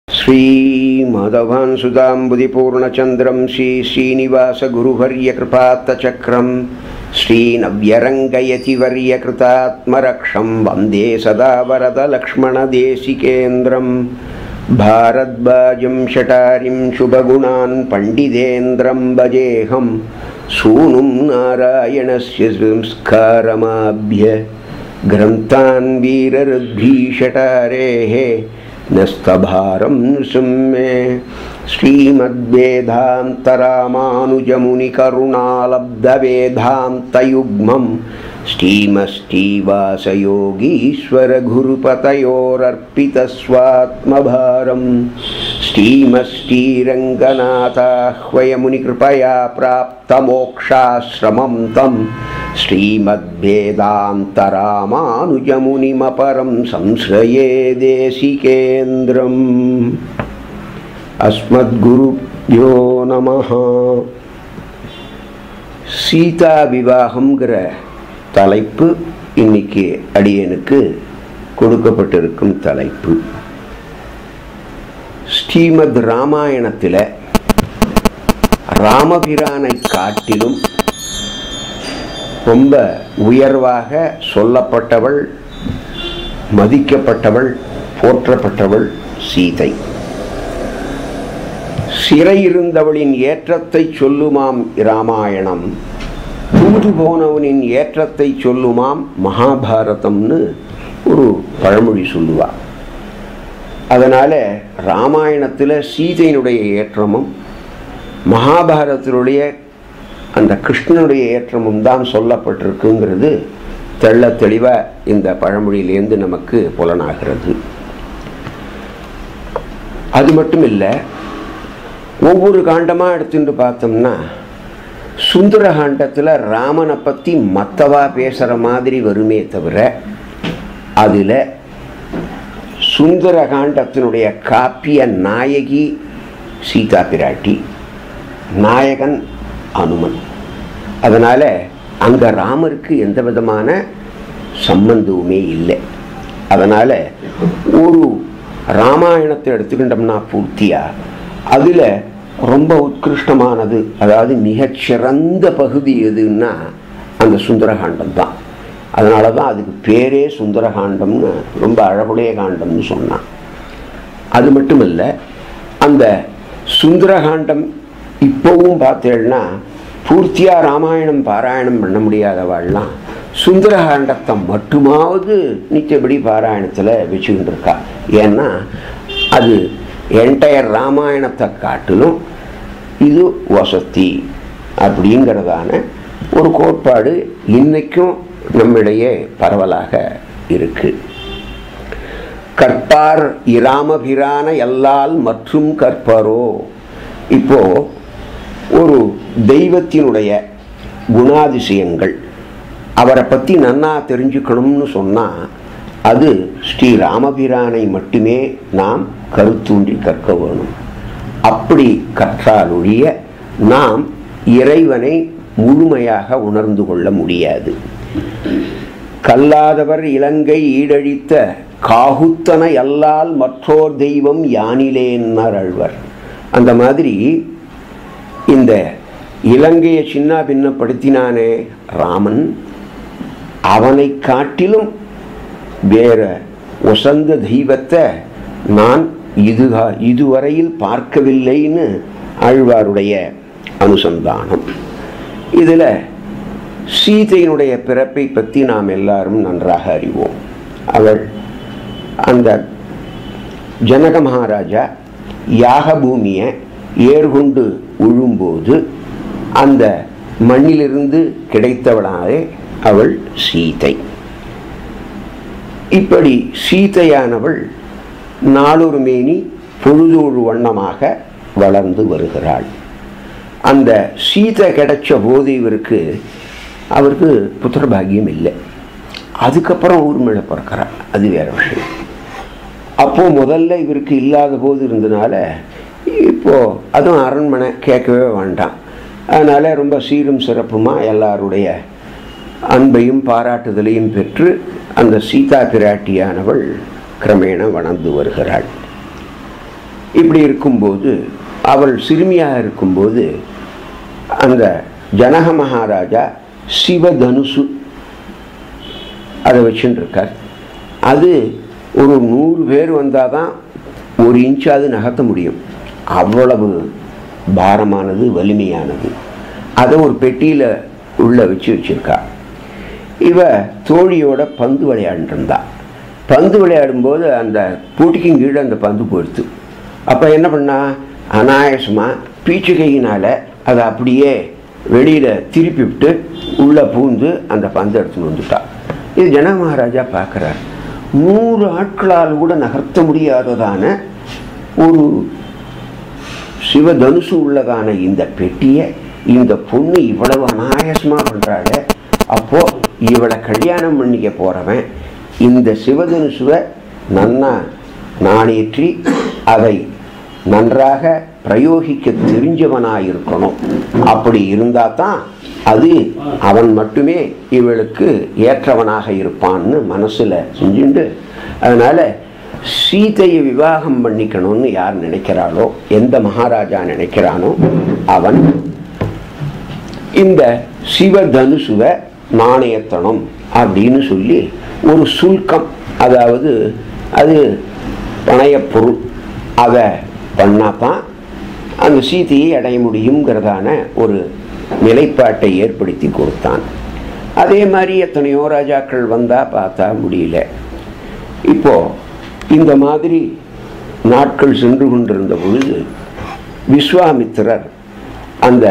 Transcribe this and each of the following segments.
श्रीमाधवान् सुधाम्बुधिपूर्णचन्द्रं श्रीश्रीनिवासगुरुवर्यकृपात्तचक्रं श्रीनव्यरङ्गयतिवर्यकृतात्मरक्षं वन्दे सदा वरदलक्ष्मणदेशिकेन्द्रं भारद्वाजं शटारिं शुभगुणान् पण्डितेन्द्रं भजेऽहं सूनुं नारायणस्य संस्कारमाभ्य ग्रन्थान् वीररुद्भीषटारेः नस्तभारं नृसिंहे श्रीमद्वेदान्तरामानुजमुनिकरुणालब्धवेदान्तयुग्मं श्रीमश्रीवासयोगीश्वरगुरुपतयोरर्पितस्वात्मभारं श्रीमश्रीरङ्गनाथाह्वयमुनिकृपया प्राप्तमोक्षाश्रमं तं श्रीमद्वेदान्तरामानुजमुनिमपरं संश्रये देशिकेन्द्रम् अस्मद्குருப்யோ நமஹ சீதா விவாகம்ங்கிற தலைப்பு இன்னைக்கு அடியனுக்கு கொடுக்கப்பட்டிருக்கும் தலைப்பு ஸ்ரீமத் ராமாயணத்தில் ராமபிரானை காட்டிலும் ரொம்ப உயர்வாக சொல்லப்பட்டவள் மதிக்கப்பட்டவள் போற்றப்பட்டவள் சீதை சிறையிருந்தவளின் ஏற்றத்தை சொல்லுமாம் இராமாயணம் தூது போனவனின் ஏற்றத்தை சொல்லுமாம் மகாபாரதம்னு ஒரு பழமொழி சொல்லுவா அதனால ராமாயணத்தில் சீதையினுடைய ஏற்றமும் மகாபாரதத்தினுடைய அந்த கிருஷ்ணனுடைய ஏற்றமும் தான் சொல்லப்பட்டிருக்குங்கிறது தெள்ள தெளிவாக இந்த பழமொழியிலேருந்து நமக்கு புலனாகிறது அது மட்டும் இல்லை ஒவ்வொரு காண்டமாக எடுத்துட்டு பார்த்தோம்னா சுந்தர காண்டத்தில் ராமனை பற்றி மற்றவா பேசுகிற மாதிரி வருமே தவிர அதில் சுந்தர காண்டத்தினுடைய காப்பிய நாயகி சீதா பிராட்டி நாயகன் அனுமன் அதனால் அங்கே ராமருக்கு எந்த விதமான சம்பந்தவுமே இல்லை அதனால் ஒரு ராமாயணத்தை எடுத்துக்கிட்டோம்னா பூர்த்தியாக அதில் ரொம்ப உத்கிருஷ்டமானது அதாவது மிகச்சிறந்த பகுதி எதுன்னா அந்த சுந்தரகாண்டம் தான் அதனால தான் அதுக்கு பேரே சுந்தரகாண்டம்னு ரொம்ப அழகுடைய காண்டம்னு சொன்னான் அது மட்டும் இல்லை அந்த சுந்தரகாண்டம் இப்போவும் பார்த்தேன்னா பூர்த்தியாக ராமாயணம் பாராயணம் பண்ண முடியாதவாள்லாம் சுந்தரகாண்டத்தை மட்டுமாவது நிச்சயப்படி பாராயணத்தில் வச்சுக்கிட்டு இருக்கா ஏன்னா அது என்டையர் ராமாயணத்தை காட்டிலும் இது வசதி அப்படிங்கிறதான ஒரு கோட்பாடு இன்னைக்கும் நம்மிடையே பரவலாக இருக்கு கற்பார் இராமபிரான எல்லால் மற்றும் கற்பரோ இப்போ ஒரு தெய்வத்தினுடைய குணாதிசயங்கள் அவரை பற்றி நன்னா தெரிஞ்சுக்கணும்னு சொன்னால் அது ஸ்ரீ ராமபிரானை மட்டுமே நாம் கருத்தூண்டி கற்க வேணும் அப்படி கற்றாலொழிய நாம் இறைவனை முழுமையாக உணர்ந்து கொள்ள முடியாது கல்லாதவர் இலங்கை ஈடழித்த காகுத்தன அல்லால் மற்றோர் தெய்வம் யானிலேன்னர் அழ்வர் அந்த மாதிரி இந்த இலங்கையை சின்ன பின்னப்படுத்தினானே ராமன் அவனை காட்டிலும் வேற ஒசந்த தெய்வத்தை நான் இது இதுவரையில் பார்க்கவில்லைன்னு ஆழ்வாருடைய அனுசந்தானம் இதில் சீதையினுடைய பிறப்பை பற்றி நாம் எல்லாரும் நன்றாக அறிவோம் அவள் அந்த ஜனக மகாராஜா யாக பூமியை ஏர்கொண்டு உழும்போது அந்த மண்ணிலிருந்து கிடைத்தவளாலே அவள் சீதை இப்படி சீதையானவள் நாளொரு மேனி பொழுதோடு வண்ணமாக வளர்ந்து வருகிறாள் அந்த சீதை கிடைச்ச போது இவருக்கு அவருக்கு புத்திரபாகியம் இல்லை அதுக்கப்புறம் ஊர்மிழ பிறக்கிறார் அது வேற விஷயம் அப்போ முதல்ல இவருக்கு இல்லாத போது இருந்தனால இப்போ அதுவும் அரண்மனை கேட்கவே வேண்டாம் அதனால ரொம்ப சீரும் சிறப்புமா எல்லாருடைய அன்பையும் பாராட்டுதலையும் பெற்று அந்த சீதா பிராட்டியானவள் கிரமேண வளர்ந்து வருகிறாள் இப்படி இருக்கும்போது அவள் சிறுமியாக இருக்கும்போது அந்த ஜனக மகாராஜா சிவதனுசு அதை வச்சுட்டு இருக்கார் அது ஒரு நூறு பேர் வந்தால் தான் ஒரு இன்ச்சாவது நகர்த்த முடியும் அவ்வளவு பாரமானது வலிமையானது அதை ஒரு பெட்டியில் உள்ள வச்சு வச்சிருக்கா இவ தோழியோட பந்து விளையாடிட்டு இருந்தா பந்து விளையாடும்போது அந்த பூட்டிக்கும் கீழே அந்த பந்து போயிடுத்து அப்போ என்ன பண்ணா அனாயசமாக பீச்சுகையினால் அதை அப்படியே வெளியில் திருப்பி விட்டு உள்ளே பூந்து அந்த பந்து எடுத்துன்னு வந்துட்டா இது ஜன மகாராஜா பார்க்குறார் நூறு ஆட்களால் கூட நகர்த்த முடியாததான ஒரு சிவதனுசு உள்ளதான இந்த பெட்டியை இந்த பொண்ணு இவ்வளவு அனாயாசமாக பண்ணுறாள் அப்போ இவளை கல்யாணம் பண்ணிக்க போகிறவன் இந்த சிவதனுசுவை நன்னா நாணேற்றி அதை நன்றாக பிரயோகிக்க தெரிஞ்சவனாக இருக்கணும் அப்படி இருந்தால் தான் அது அவன் மட்டுமே இவளுக்கு ஏற்றவனாக இருப்பான்னு மனசில் செஞ்சுண்டு அதனால் சீதையை விவாகம் பண்ணிக்கணும்னு யார் நினைக்கிறாளோ எந்த மகாராஜா நினைக்கிறானோ அவன் இந்த சிவதனுசுவை நாணயத்தனம் அப்படின்னு சொல்லி ஒரு சுல்கம் அதாவது அது பணையப் பொருள் அதை பண்ணாதான் அந்த சீதையை அடைய முடியுங்கிறதான ஒரு நிலைப்பாட்டை ஏற்படுத்தி கொடுத்தான் அதே மாதிரி எத்தனையோ ராஜாக்கள் வந்தால் பார்த்தா முடியல இப்போ இந்த மாதிரி நாட்கள் சென்று கொண்டிருந்த பொழுது விஸ்வாமித்திரர் அந்த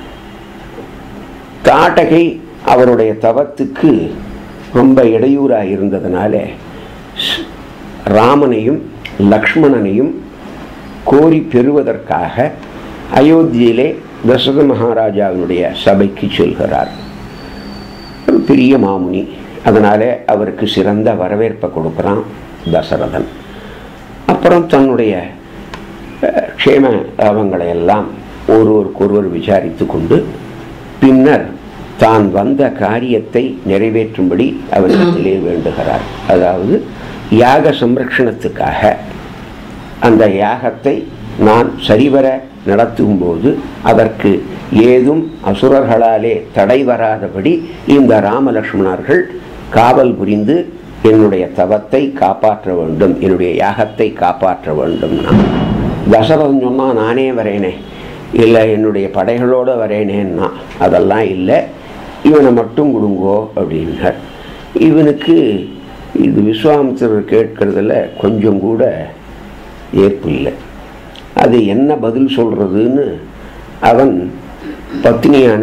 தாட்டகை அவருடைய தவத்துக்கு ரொம்ப இடையூறாக இருந்ததுனால ஸ்- ராமனையும் லக்ஷ்மணனையும் கோரி பெறுவதற்காக அயோத்தியிலே தசரத மகாராஜாவினுடைய சபைக்கு செல்கிறார் ஒரு பெரிய மாமுனி அதனால அவருக்கு சிறந்த வரவேற்பை கொடுக்குறான் தசரதன் அப்புறம் தன்னுடைய அஹ், க்ஷேம லாபங்களை எல்லாம் ஒருவருக்கொருவர் விசாரித்து கொண்டு பின்னர் தான் வந்த காரியத்தை நிறைவேற்றும்படி அவரிடத்திலே வேண்டுகிறார் அதாவது யாக சம்ரக்ஷணத்துக்காக அந்த யாகத்தை நான் சரிவர நடத்தும்போது அதற்கு ஏதும் அசுரர்களாலே தடை வராதபடி இந்த ராமலக்ஷ்மணர்கள் காவல் புரிந்து என்னுடைய தவத்தை காப்பாற்ற வேண்டும் என்னுடைய யாகத்தை காப்பாற்ற வேண்டும் நான் தசரதன் சொன்னால் நானே வரேனே இல்லை என்னுடைய படைகளோடு வரேனேன்னா அதெல்லாம் இல்லை இவனை மட்டும் கொடுங்கோ அப்படின்னார் இவனுக்கு இது விஸ்வாமித்திரர் கேட்கறதுல கொஞ்சம் கூட ஏற்பு இல்லை அது என்ன பதில் சொல்கிறதுன்னு அவன் பத்னியான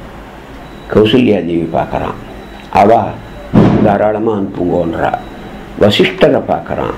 கௌசல்யாதேவி பார்க்குறான் அவ தாராளமாக அனுப்புங்கோன்றா வசிஷ்டரை பார்க்குறான்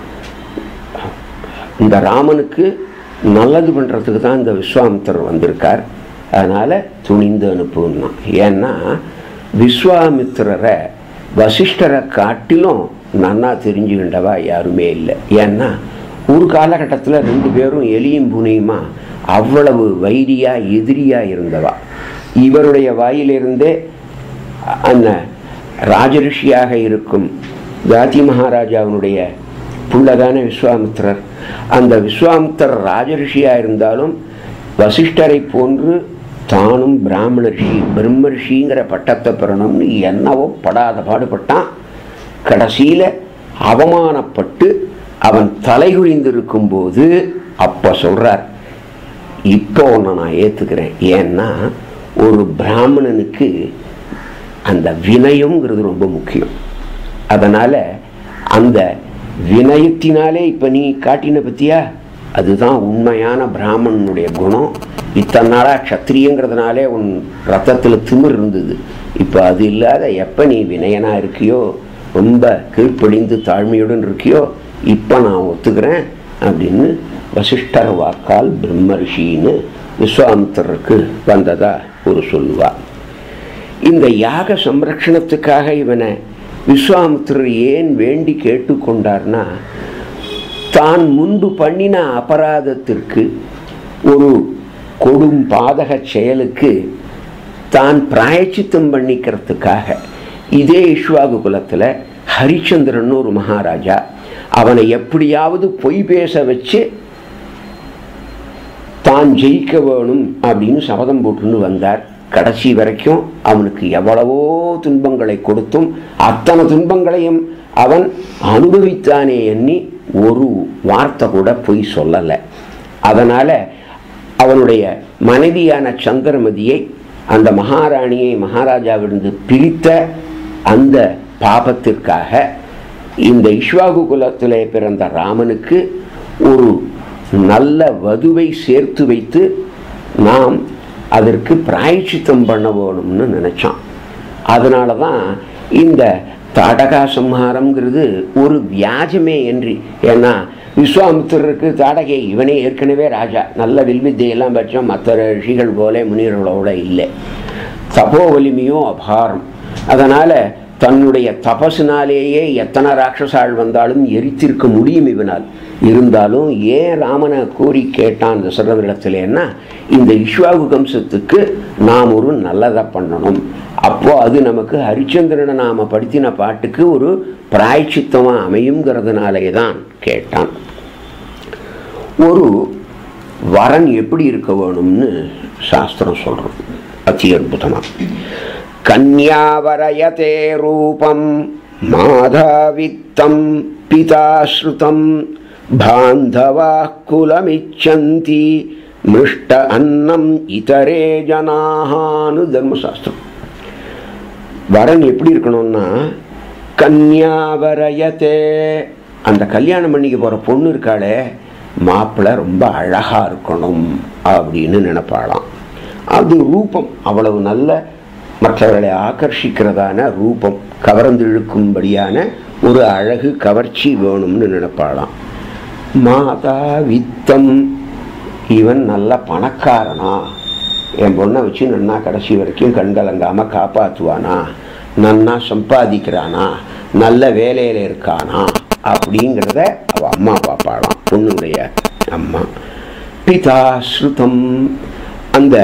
இந்த ராமனுக்கு நல்லது பண்ணுறதுக்கு தான் இந்த விஸ்வாமித்திரர் வந்திருக்கார் அதனால் துணிந்து அனுப்புன்னா ஏன்னா விஸ்வாமித்திரரை வசிஷ்டரை காட்டிலும் நன்னா தெரிஞ்சுக்கின்றவா யாருமே இல்லை ஏன்னா ஒரு காலகட்டத்தில் ரெண்டு பேரும் எலியும் புனியுமா அவ்வளவு வைரியா எதிரியா இருந்தவா இவருடைய வாயிலிருந்தே அந்த ராஜரிஷியாக இருக்கும் ஜாதி மகாராஜாவினுடைய புள்ளதான விஸ்வாமித்திரர் அந்த விஸ்வாமித்திரர் ராஜரிஷியாக இருந்தாலும் வசிஷ்டரை போன்று தானும் பிராமண ரிஷி பிரம்ம ரிஷிங்கிற பட்டத்தை பெறணும்னு என்னவோ படாத பாடுபட்டான் கடைசியில் அவமானப்பட்டு அவன் தலைகுனிந்து இருக்கும்போது அப்போ சொல்கிறார் இப்போ உன்னை நான் ஏற்றுக்கிறேன் ஏன்னா ஒரு பிராமணனுக்கு அந்த வினயம்ங்கிறது ரொம்ப முக்கியம் அதனால் அந்த வினயத்தினாலே இப்போ நீ காட்டின பத்தியா அதுதான் உண்மையான பிராமணனுடைய குணம் இத்தனை நாளாக க்ஷத்திரியங்கிறதுனாலே உன் ரத்தத்தில் திமிர் இருந்தது இப்போ அது இல்லாத எப்போ நீ வினயனாக இருக்கியோ ரொம்ப கீழ்ப்படிந்து தாழ்மையுடன் இருக்கியோ இப்போ நான் ஒத்துக்கிறேன் அப்படின்னு வசிஷ்டர் வாக்கால் பிரம்ம ரிஷின்னு விஸ்வாமித்திரருக்கு வந்ததா ஒரு சொல்லுவா இந்த யாக சம்ரக்ஷணத்துக்காக இவனை விஸ்வாமித்திரர் ஏன் வேண்டி கேட்டுக்கொண்டார்னா தான் முன்பு பண்ணின அபராதத்திற்கு ஒரு கொடும் பாதக செயலுக்கு தான் பிராயச்சித்தம் பண்ணிக்கிறதுக்காக இதே இஷ்வாகு குலத்தில் ஹரிச்சந்திரன் ஒரு மகாராஜா அவனை எப்படியாவது பொய் பேச வச்சு தான் ஜெயிக்க வேணும் அப்படின்னு சபதம் போட்டுன்னு வந்தார் கடைசி வரைக்கும் அவனுக்கு எவ்வளவோ துன்பங்களை கொடுத்தும் அத்தனை துன்பங்களையும் அவன் அனுபவித்தானே எண்ணி ஒரு வார்த்தை கூட பொய் சொல்லலை அதனால் அவனுடைய மனைவியான சந்திரமதியை அந்த மகாராணியை மகாராஜாவிலிருந்து பிரித்த அந்த பாபத்திற்காக இந்த இஷ்வாகு குலத்திலே பிறந்த ராமனுக்கு ஒரு நல்ல வதுவை சேர்த்து வைத்து நாம் அதற்கு பிராயச்சித்தம் பண்ண வேணும்னு நினச்சான் அதனால தான் இந்த தாடகா சம்ஹாரம்ங்கிறது ஒரு வியாஜமே என்று ஏன்னா விஸ்வாமித்திரருக்கு தாடகை இவனே ஏற்கனவே ராஜா நல்ல வில்வித்தையெல்லாம் பட்சம் மற்ற ரிஷிகள் போல முனிவர்களோட இல்லை தபோ வலிமையும் அபாரம் அதனால் தன்னுடைய தபசினாலேயே எத்தனை ராட்சசாள் வந்தாலும் எரித்திருக்க முடியும் இவனால் இருந்தாலும் ஏன் ராமனை கூறி கேட்டான் தசரதரிடத்திலேன்னா இந்த இஷ்வாகு கம்சத்துக்கு நாம் ஒரு நல்லதை பண்ணணும் அப்போ அது நமக்கு ஹரிச்சந்திரனை நாம படுத்தின பாட்டுக்கு ஒரு பிராய்ச்சித்தமாக அமையுங்கிறதுனாலே தான் கேட்டான் ஒரு வரன் எப்படி இருக்க வேணும்னு சாஸ்திரம் சொல்கிறோம் அதி அற்புதமாக கன்யாவரயதே ரூபம் மாதாவித்தம் பிதாஸ்ருதம் பாந்தவா குலமிச்சந்தி மிருஷ்ட அன்னம் இதரே ஜனாகான்னு தர்மசாஸ்திரம் வரன் எப்படி இருக்கணும்னா கன்யாவரயத்தே அந்த கல்யாணம் பண்ணிக்க போகிற பொண்ணு இருக்காளே மாப்பிள்ளை ரொம்ப அழகாக இருக்கணும் அப்படின்னு நினைப்பாளாம் அது ரூபம் அவ்வளவு நல்ல மற்றவர்களை ஆக்கர்ஷிக்கிறதான ரூபம் கவர்ந்து இழுக்கும்படியான ஒரு அழகு கவர்ச்சி வேணும்னு நினைப்பாளாம் மாதா வித்தம் இவன் நல்ல பணக்காரனா என் பொண்ணை வச்சு நன்னா கடைசி வரைக்கும் கண்கலங்காமல் காப்பாற்றுவானா நன்னா சம்பாதிக்கிறானா நல்ல வேலையில் இருக்கானா அப்படிங்கிறத அவள் அம்மா பாப்பாளாம் பொண்ணுடைய அம்மா பிதா ஸ்ருதம் அந்த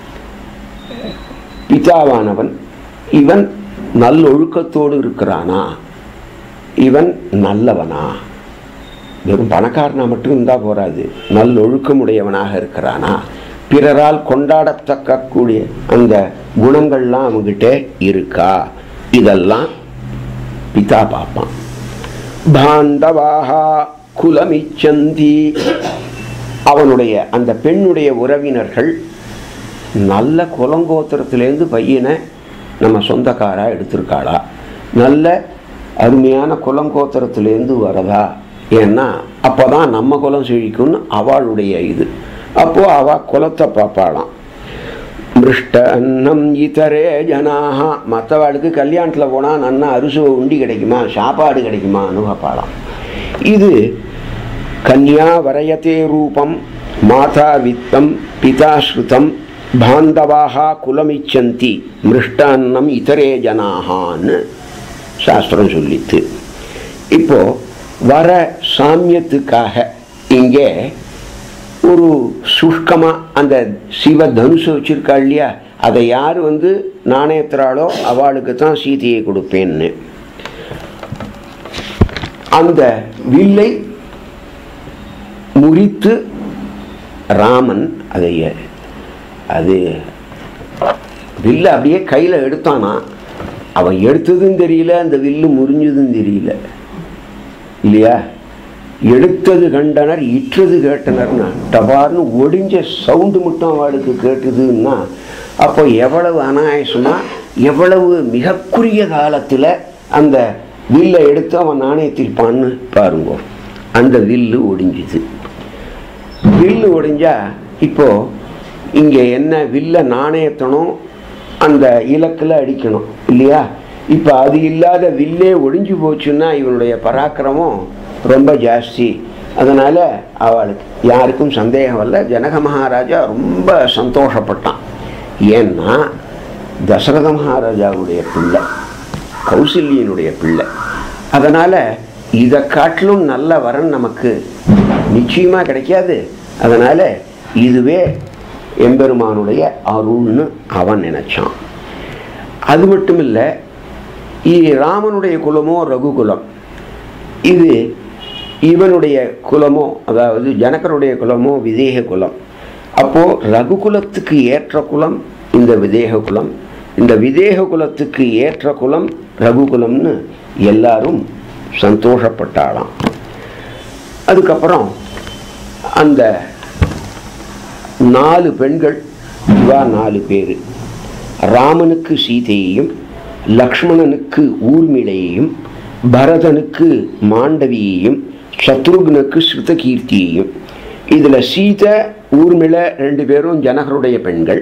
பிதாவானவன் இவன் நல்லொழுக்கத்தோடு இருக்கிறானா இவன் நல்லவனா வெறும் பணக்காரனா மட்டும் இருந்தால் போராது நல்லொழுக்கமுடையவனாக இருக்கிறானா பிறரால் கொண்டாடத்தக்க கூடிய அந்த குணங்கள்லாம் அவங்ககிட்ட இருக்கா இதெல்லாம் பிதா பார்ப்பான் பாந்தவாகா குலமிச்சந்தி அவனுடைய அந்த பெண்ணுடைய உறவினர்கள் நல்ல குலங்கோத்திரத்திலேருந்து பையனை நம்ம சொந்தக்காரா எடுத்திருக்காளா நல்ல அருமையான குலங்கோத்திரத்திலேருந்து வரதா ஏன்னா அப்போ தான் நம்ம குலம் செழிக்கும்னு அவளுடைய இது அப்போது அவள் குலத்தை பார்ப்பாளாம் மிருஷ்ட அன்னம் இதரே ஜனாக மற்றவாளுக்கு கல்யாணத்தில் போனால் நன்னா அரிசுவை உண்டி கிடைக்குமா சாப்பாடு கிடைக்குமா அனுபவப்பாளாம் இது கன்யா வரயத்தே ரூபம் மாதா வித்தம் பிதா ஸ்ருதம் பாந்தவாக குலமிச்சந்தி மிருஷ்டான்னம் இதரே ஜனாகான்னு சாஸ்திரம் சொல்லித்து இப்போ வர சாமியத்துக்காக இங்கே ஒரு சுஷ்கமாக அந்த சிவ தனுசு வச்சிருக்கா இல்லையா அதை யார் வந்து நாணயத்துறாளோ அவளுக்கு தான் சீதையை கொடுப்பேன்னு அந்த வில்லை முறித்து ராமன் அதை அது வில்லை அப்படியே கையில் எடுத்தானா அவன் எடுத்ததும் தெரியல அந்த வில்லு முறிஞ்சதும் தெரியல இல்லையா எடுத்தது கண்டனர் இற்றது கேட்டனர்னா டபார்னு ஒடிஞ்ச சவுண்டு மட்டும் அவளுக்கு கேட்டுதுன்னா அப்போ எவ்வளவு அனாயசமா எவ்வளவு மிக குறுகிய காலத்தில் அந்த வில்லை எடுத்து அவன் நாணயத்திருப்பான்னு பாருங்க அந்த வில்லு ஒடிஞ்சுது வில்லு ஒடிஞ்சா இப்போ இங்கே என்ன வில்ல நாணயத்தணும் அந்த இலக்கில் அடிக்கணும் இல்லையா இப்போ அது இல்லாத வில்லே ஒடிஞ்சு போச்சுன்னா இவனுடைய பராக்கிரமம் ரொம்ப ஜாஸ்தி அதனால் அவளுக்கு யாருக்கும் சந்தேகம் இல்லை ஜனக மகாராஜா ரொம்ப சந்தோஷப்பட்டான் ஏன்னா தசரத மகாராஜாவுடைய பிள்ளை கௌசல்யனுடைய பிள்ளை அதனால் இதை காட்டிலும் நல்ல வரன் நமக்கு நிச்சயமாக கிடைக்காது அதனால் இதுவே எம்பெருமானுடைய அருள்னு அவன் நினைச்சான் அது மட்டும் இல்லை இது ராமனுடைய குலமோ ரகுகுலம் இது இவனுடைய குலமோ அதாவது ஜனகருடைய குலமோ விதேக குலம் அப்போ ரகுகுலத்துக்கு ஏற்ற குலம் இந்த விதேக குலம் இந்த விதேக குலத்துக்கு ஏற்ற குலம் ரகுகுலம்னு எல்லாரும் சந்தோஷப்பட்டாளாம் அதுக்கப்புறம் அந்த நாலு பெண்கள் இவா நாலு பேர் ராமனுக்கு சீதையையும் லக்ஷ்மணனுக்கு ஊர்மிளையையும் பரதனுக்கு மாண்டவியையும் சத்ருக்னுக்கு ஸ்ருதகீர்த்தியையும் இதில் சீதை ஊர்மிளை ரெண்டு பேரும் ஜனகருடைய பெண்கள்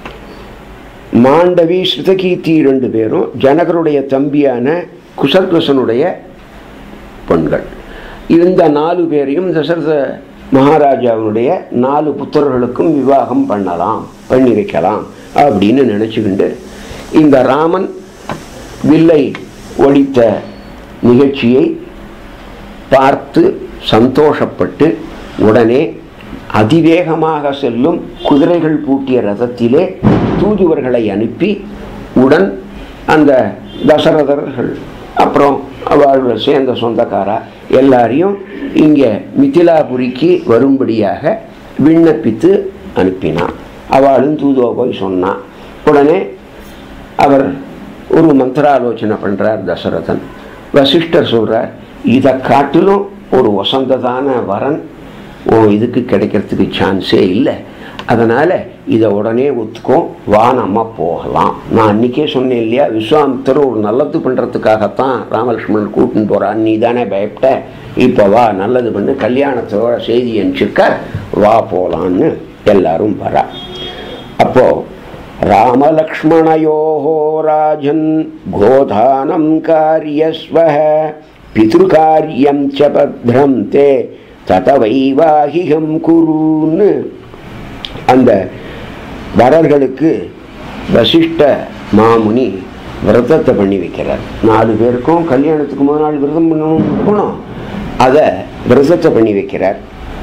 மாண்டவி ஸ்ருதகீர்த்தி ரெண்டு பேரும் ஜனகருடைய தம்பியான குசர்கசனுடைய பெண்கள் இந்த நாலு பேரையும் தசரத மகாராஜாவினுடைய நாலு புத்தர்களுக்கும் விவாகம் பண்ணலாம் பண்ணி வைக்கலாம் அப்படின்னு நினச்சிக்கிண்டு இந்த ராமன் வில்லை ஒடித்த நிகழ்ச்சியை பார்த்து சந்தோஷப்பட்டு உடனே அதிவேகமாக செல்லும் குதிரைகள் பூட்டிய ரதத்திலே தூதுவர்களை அனுப்பி உடன் அந்த தசரதர்கள் அப்புறம் அவர்கள் சேர்ந்த சொந்தக்காரா எல்லாரையும் இங்கே மிथिलाபுரிக்கு வரும்படியாக விண்ணப்பித்து அனுப்பினான் அவளும் தூதுவ போய் சொன்னான் உடனே அவர் ஒரு மந்திராலோசனை பண்ணுறார் தசரதன் வசிஷ்டர் சொல்கிறார் இதை காட்டிலும் ஒரு வசந்ததான வரன் ஓ இதுக்கு கிடைக்கிறதுக்கு சான்ஸே இல்லை அதனால் இதை உடனே ஒத்துக்கோ வா நம்ம போகலாம் நான் அன்றைக்கே சொன்னேன் இல்லையா விஸ்வாமித்தர் ஒரு நல்லது பண்ணுறதுக்காகத்தான் ராமலட்சுமணன் கூட்டின்னு போகிறான் நீ தானே பயப்பட்ட இப்போ வா நல்லது பண்ணு கல்யாணத்தோட செய்தி அனுப்பிச்சிருக்கார் வா போகலான்னு எல்லாரும் வரா அப்போது ராமலக்ஷ்மணயோः ராஜன் கோதானம் காரியஸ்வः பிதృகாரியம் ச பத்ரம் தே தத வைவாகிகம் குருன்னு அந்த வரர்களுக்கு வசிஷ்ட மாமுனி விரதத்தை பண்ணி வைக்கிறார் நாலு பேருக்கும் கல்யாணத்துக்கு முதல் நாள் விரதம் பண்ணணும் இருக்கணும் அதை விரதத்தை பண்ணி வைக்கிறார்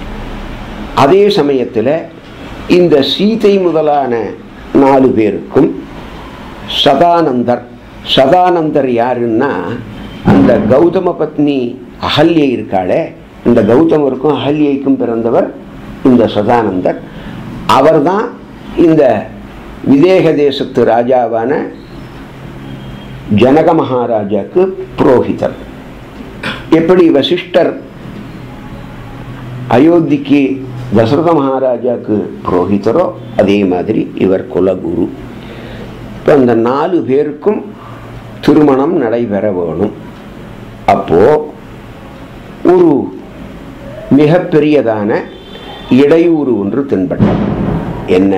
அதே சமயத்தில் இந்த சீதை முதலான நாலு பேருக்கும் சதானந்தர் சதானந்தர் யாருன்னா அந்த கௌதம பத்னி அகல்யை இருக்காளே இந்த கௌதமருக்கும் அகல்யைக்கும் பிறந்தவர் இந்த சதானந்தர் அவர்தான் இந்த விதேக தேசத்து ராஜாவான ஜனக மகாராஜாக்கு புரோகிதர் எப்படி வசிஷ்டர் அயோத்திக்கு தசரத மகாராஜாக்கு புரோகிதரோ அதே மாதிரி இவர் குலகுரு இப்போ அந்த நாலு பேருக்கும் திருமணம் நடைபெற வேணும் அப்போ ஒரு மிகப்பெரியதான இடையூறு ஒன்று தென்பட்டது என்ன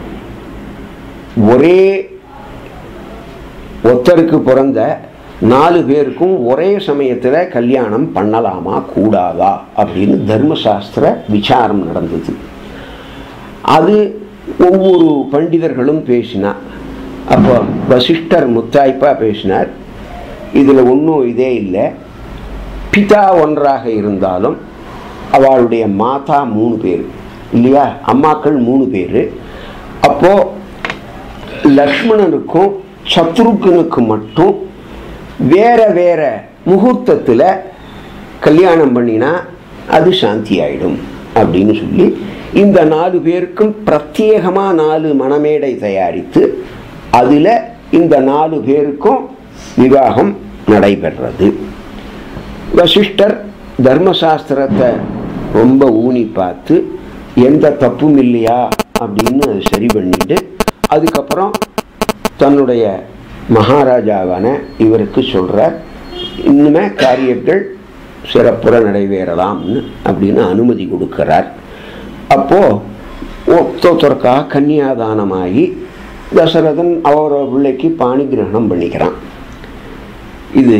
ஒரே ஒத்தருக்கு பிறந்த நாலு பேருக்கும் ஒரே சமயத்தில் கல்யாணம் பண்ணலாமா கூடாதா அப்படின்னு தர்மசாஸ்திர விசாரம் நடந்தது அது ஒவ்வொரு பண்டிதர்களும் பேசினா அப்போ வசிஷ்டர் முத்தாய்ப்பா பேசினார் இதில் ஒன்றும் இதே இல்லை பிதா ஒன்றாக இருந்தாலும் அவளுடைய மாதா மூணு பேர் இல்லையா அம்மாக்கள் மூணு பேர் அப்போது லக்ஷ்மணனுக்கும் சத்ருக்கனுக்கு மட்டும் வேற வேற முகூர்த்தத்தில் கல்யாணம் பண்ணினா அது சாந்தி ஆயிடும் அப்படின்னு சொல்லி இந்த நாலு பேருக்கும் பிரத்யேகமாக நாலு மணமேடை தயாரித்து அதில் இந்த நாலு பேருக்கும் விவாகம் நடைபெறது வசிஷ்டர் தர்மசாஸ்திரத்தை ரொம்ப ஊனி பார்த்து எந்த தப்பும் இல்லையா அப்படின்னு சரி பண்ணிட்டு அதுக்கப்புறம் தன்னுடைய மகாராஜாவான இவருக்கு சொல்கிறார் இன்னுமே காரியங்கள் சிறப்புற நிறைவேறலாம்னு அப்படின்னு அனுமதி கொடுக்கிறார் அப்போது ஒத்தொத்தருக்காக கன்னியாதானமாகி தசரதன் அவரோட பிள்ளைக்கு பாணி கிரகணம் பண்ணிக்கிறான் இது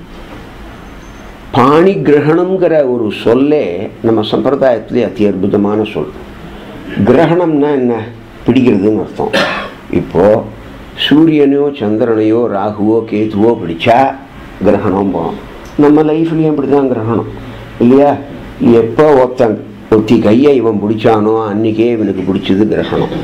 பாணி கிரகணம்ங்கிற ஒரு சொல்லே நம்ம சம்பிரதாயத்திலே அதி அற்புதமான சொல் கிரகணம்னா என்ன பிடிக்கிறதுன்னு அர்த்தம் இப்போது சூரியனையோ சந்திரனையோ ராகுவோ கேதுவோ பிடிச்சா கிரகணம் போகும் நம்ம லைஃப்லேயும் இப்படி தான் கிரகணம் இல்லையா எப்போ ஒருத்தன் ஒத்தி கையை இவன் பிடிச்சானோ அன்றைக்கே இவனுக்கு பிடிச்சது கிரகணம்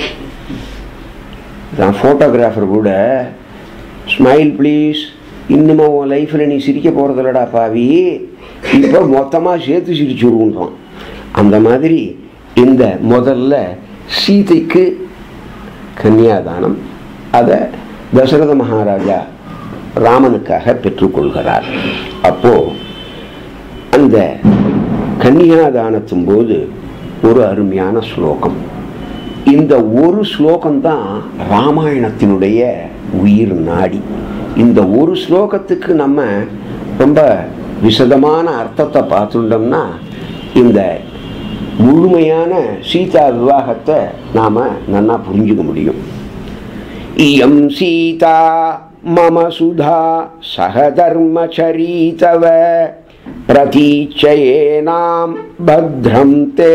நான் ஃபோட்டோகிராஃபர் கூட ஸ்மைல் ப்ளீஸ் இன்னுமா உன் லைஃப்பில் நீ சிரிக்க போகிறதில்லடா பாவி இப்போ மொத்தமாக சேர்த்து சிரிச்சுருவோம் அந்த மாதிரி இந்த முதல்ல சீதைக்கு கன்னியாதானம் அதை தசரத மகாராஜா ராமனுக்காக பெற்றுக்கொள்கிறார் அப்போ அந்த கன்னியாதானத்தின் போது ஒரு அருமையான ஸ்லோகம் இந்த ஒரு ஸ்லோகம்தான் ராமாயணத்தினுடைய உயிர் நாடி இந்த ஒரு ஸ்லோகத்துக்கு நம்ம ரொம்ப விசதமான அர்த்தத்தை பார்த்துட்டோம்னா இந்த முழுமையான சீதா விவாகத்தை நாம் நன்னா புரிஞ்சுக்க முடியும் இயம் சீதா மம சுதா சகதர்மச்சரீதவ பிரதீச்சயேனாம் பத்ரம் தே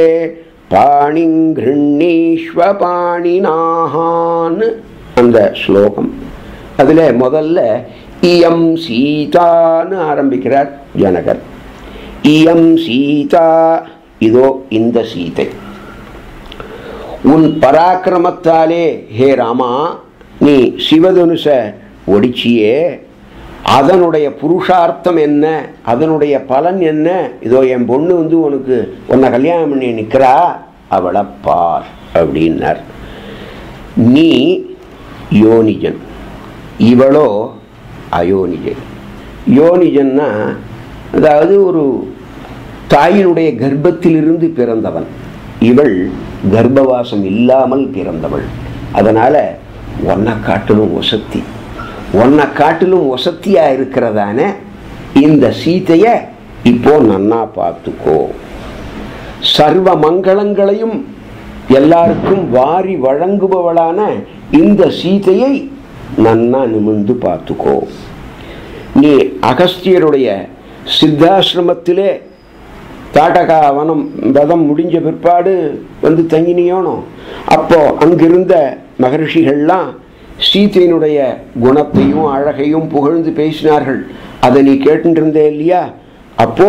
பாணிங்கிருண்ணீஸ்வ பாணினாகான்னு அந்த ஸ்லோகம் அதில் முதல்ல இயம் சீதான்னு ஆரம்பிக்கிறார் ஜனகர் இயம் சீதா இதோ இந்த சீதை உன் பராக்கிரமத்தாலே ஹே ராமா நீ சிவதனுச ஒடிச்சியே அதனுடைய புருஷார்த்தம் என்ன அதனுடைய பலன் என்ன இதோ என் பொண்ணு வந்து உனக்கு உன்னை கல்யாணம் பண்ணி நிற்கிறா அவளை பார் அப்படின்னார் நீ யோனிஜன் இவளோ அயோனிஜன் யோனிஜன்னா அதாவது ஒரு தாயினுடைய கர்ப்பத்திலிருந்து பிறந்தவன் இவள் கர்ப்பவாசம் இல்லாமல் பிறந்தவள் அதனால ஒன்னை காட்டிலும் ஒசத்தி ஒன்னை காட்டிலும் ஒசத்தியா இருக்கிறதான இந்த சீதைய இப்போ நன்னா பார்த்துக்கோ சர்வ மங்களங்களையும் எல்லாருக்கும் வாரி வழங்குபவளான இந்த சீதையை நன்னா நிமிர்ந்து பார்த்துக்கோ நீ அகஸ்தியருடைய சித்தாசிரமத்திலே தாட்டகா வனம் வதம் முடிஞ்ச பிற்பாடு வந்து தங்கினியோனோ அப்போ அங்கிருந்த மகரிஷிகள்லாம் சீதையினுடைய குணத்தையும் அழகையும் புகழ்ந்து பேசினார்கள் அதை நீ கேட்டுருந்தே இல்லையா அப்போ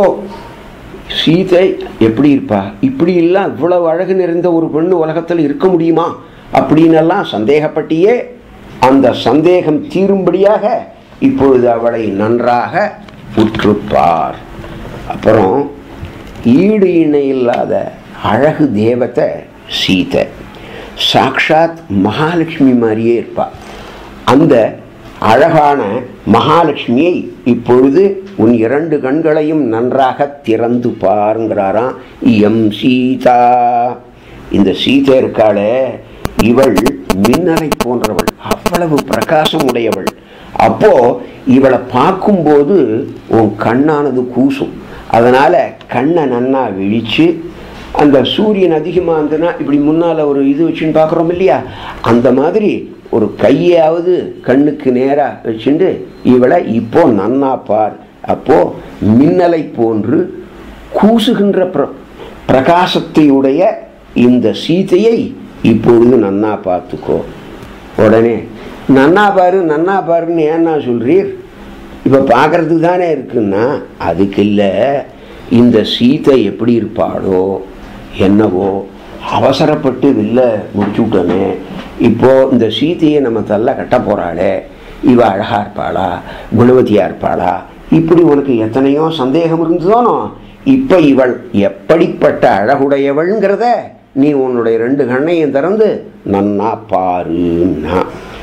சீதை எப்படி இருப்பா இப்படி எல்லாம் இவ்வளவு அழகு நிறைந்த ஒரு பெண்ணு உலகத்தில் இருக்க முடியுமா அப்படின்னெல்லாம் சந்தேகப்பட்டியே அந்த சந்தேகம் தீரும்படியாக இப்பொழுது அவளை நன்றாக உற்றுப்பார் அப்புறம் ஈடு இணை இல்லாத அழகு தேவத்தை சீதை சாக்ஷாத் மகாலட்சுமி மாதிரியே இருப்பா அந்த அழகான மகாலட்சுமியை இப்பொழுது உன் இரண்டு கண்களையும் நன்றாக திறந்து பாருங்கிறாராம் எம் சீதா இந்த சீதை இருக்காளே இவள் மின்னலை போன்றவள் அவ்வளவு பிரகாசம் உடையவள் அப்போ இவளை பார்க்கும்போது உன் கண்ணானது கூசும் அதனால கண்ணை நன்னா விழிச்சு அந்த சூரியன் அதிகமாக இருந்ததுன்னா இப்படி முன்னால் ஒரு இது வச்சுன்னு பார்க்குறோம் இல்லையா அந்த மாதிரி ஒரு கையாவது கண்ணுக்கு நேராக வச்சுட்டு இவளை இப்போ நன்னா பார் அப்போ மின்னலை போன்று கூசுகின்ற பிர பிரகாசத்தையுடைய இந்த சீதையை இப்பொழுது நன்னா பார்த்துக்கோ உடனே நன்னா பாரு நன்னா பாருன்னு ஏன்னா சொல்றீர் இப்போ பார்க்கறதுக்கு தானே இருக்குன்னா அதுக்கு இல்லை இந்த சீதை எப்படி இருப்பாளோ என்னவோ அவசரப்பட்டு வில்ல முடிச்சு விட்டோமே இப்போ இந்த சீதையை நம்ம தள்ள கட்ட போறாளே இவ அழகா இருப்பாளா குணவதியா இருப்பாளா இப்படி உனக்கு எத்தனையோ சந்தேகம் இருந்ததோனோ இப்ப இவள் எப்படிப்பட்ட அழகுடையவள்ங்கிறத நீ உன்னுடைய ரெண்டு கண்ணையும் திறந்து நன்னா பாருன்னா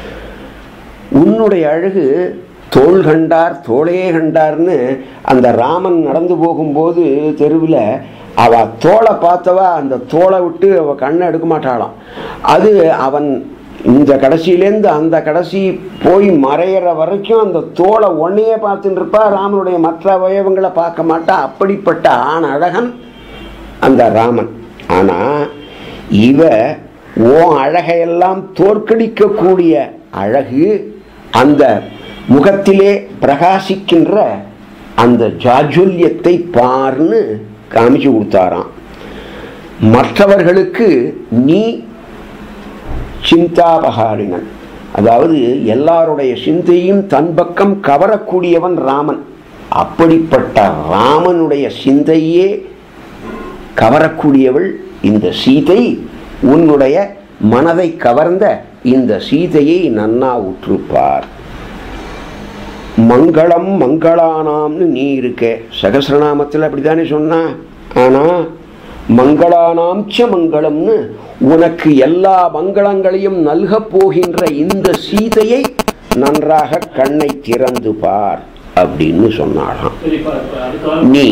உன்னுடைய அழகு தோள் கண்டார் தோளே கண்டார்னு அந்த ராமன் நடந்து போகும்போது தெருவில் அவ தோளை பார்த்தவா அந்த தோளை விட்டு அவ கண்ணை எடுக்க மாட்டாளாம் அது அவன் இந்த கடைசியிலேருந்து அந்த கடைசி போய் மறையிற வரைக்கும் அந்த தோளை ஒன்னையே பார்த்துட்டு இருப்பா ராமனுடைய மற்ற அவயவங்களை பார்க்க மாட்டா அப்படிப்பட்ட ஆண் அழகன் அந்த ராமன் ஆனா இவ ஓ அழகையெல்லாம் தோற்கடிக்கக்கூடிய அழகு அந்த முகத்திலே பிரகாசிக்கின்ற அந்த ஜாஜுல்யத்தை பார்னு காமிச்சு கொடுத்தாராம் மற்றவர்களுக்கு நீ சிந்தாபகாரிணன் அதாவது எல்லாருடைய சிந்தையும் தன் பக்கம் கவரக்கூடியவன் ராமன் அப்படிப்பட்ட ராமனுடைய சிந்தையே கவரக்கூடியவள் இந்த சீதை உன்னுடைய மனதை கவர்ந்த இந்த சீதையை நன்னா உற்றுப்பார் மங்களம் மங்களானாம்னு நீ இருக்க சகசிரநாமத்தில் அப்படித்தானே சொன்னா ஆனா மங்களானாம் ச மங்களம்னு உனக்கு எல்லா மங்களங்களையும் நல்கப் போகின்ற இந்த சீதையை நன்றாக கண்ணை திறந்து பார் அப்படின்னு சொன்னாளாம் சரிப்பா இப்ப அடுத்த நீ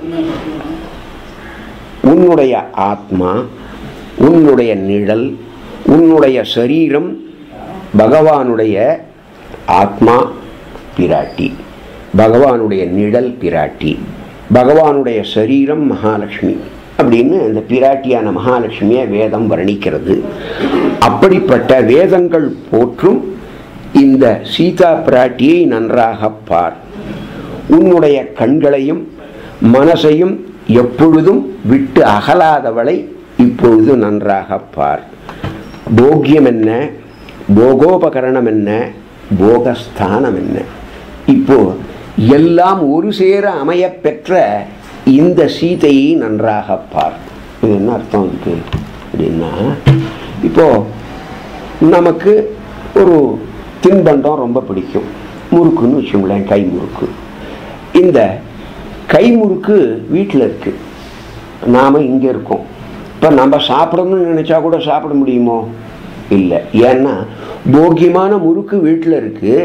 உன்னுடைய ஆத்மா உன்னுடைய நிழல் உன்னுடைய சரீரம் பகவானுடைய ஆத்மா பிராட்டி பகவானுடைய நிழல் பிராட்டி பகவானுடைய சரீரம் மகாலட்சுமி அப்படின்னு அந்த பிராட்டியான மகாலட்சுமியை வேதம் வர்ணிக்கிறது அப்படிப்பட்ட வேதங்கள் போற்றும் இந்த சீதா பிராட்டியை நன்றாக பார் உன்னுடைய கண்களையும் மனசையும் எப்பொழுதும் விட்டு அகலாதவளை இப்பொழுது நன்றாக பார் போக்கியம் என்ன போகோபகரணம் என்ன போகஸ்தானம் என்ன இப்போ எல்லாம் ஒரு சேர அமையப் பெற்ற இந்த சீதையை நன்றாக பார் இது என்ன அர்த்தம் இருக்கு அப்படின்னா இப்போ நமக்கு ஒரு தின்பண்டம் ரொம்ப பிடிக்கும் முறுக்குன்னு வச்சுங்களேன் கை முறுக்கு இந்த கை முறுக்கு வீட்டில் இருக்கு நாம் இங்கே இருக்கோம் இப்போ நம்ம சாப்பிடணும்னு நினச்சா கூட சாப்பிட முடியுமோ இல்லை ஏன்னா போக்கியமான முறுக்கு வீட்டில் இருக்கு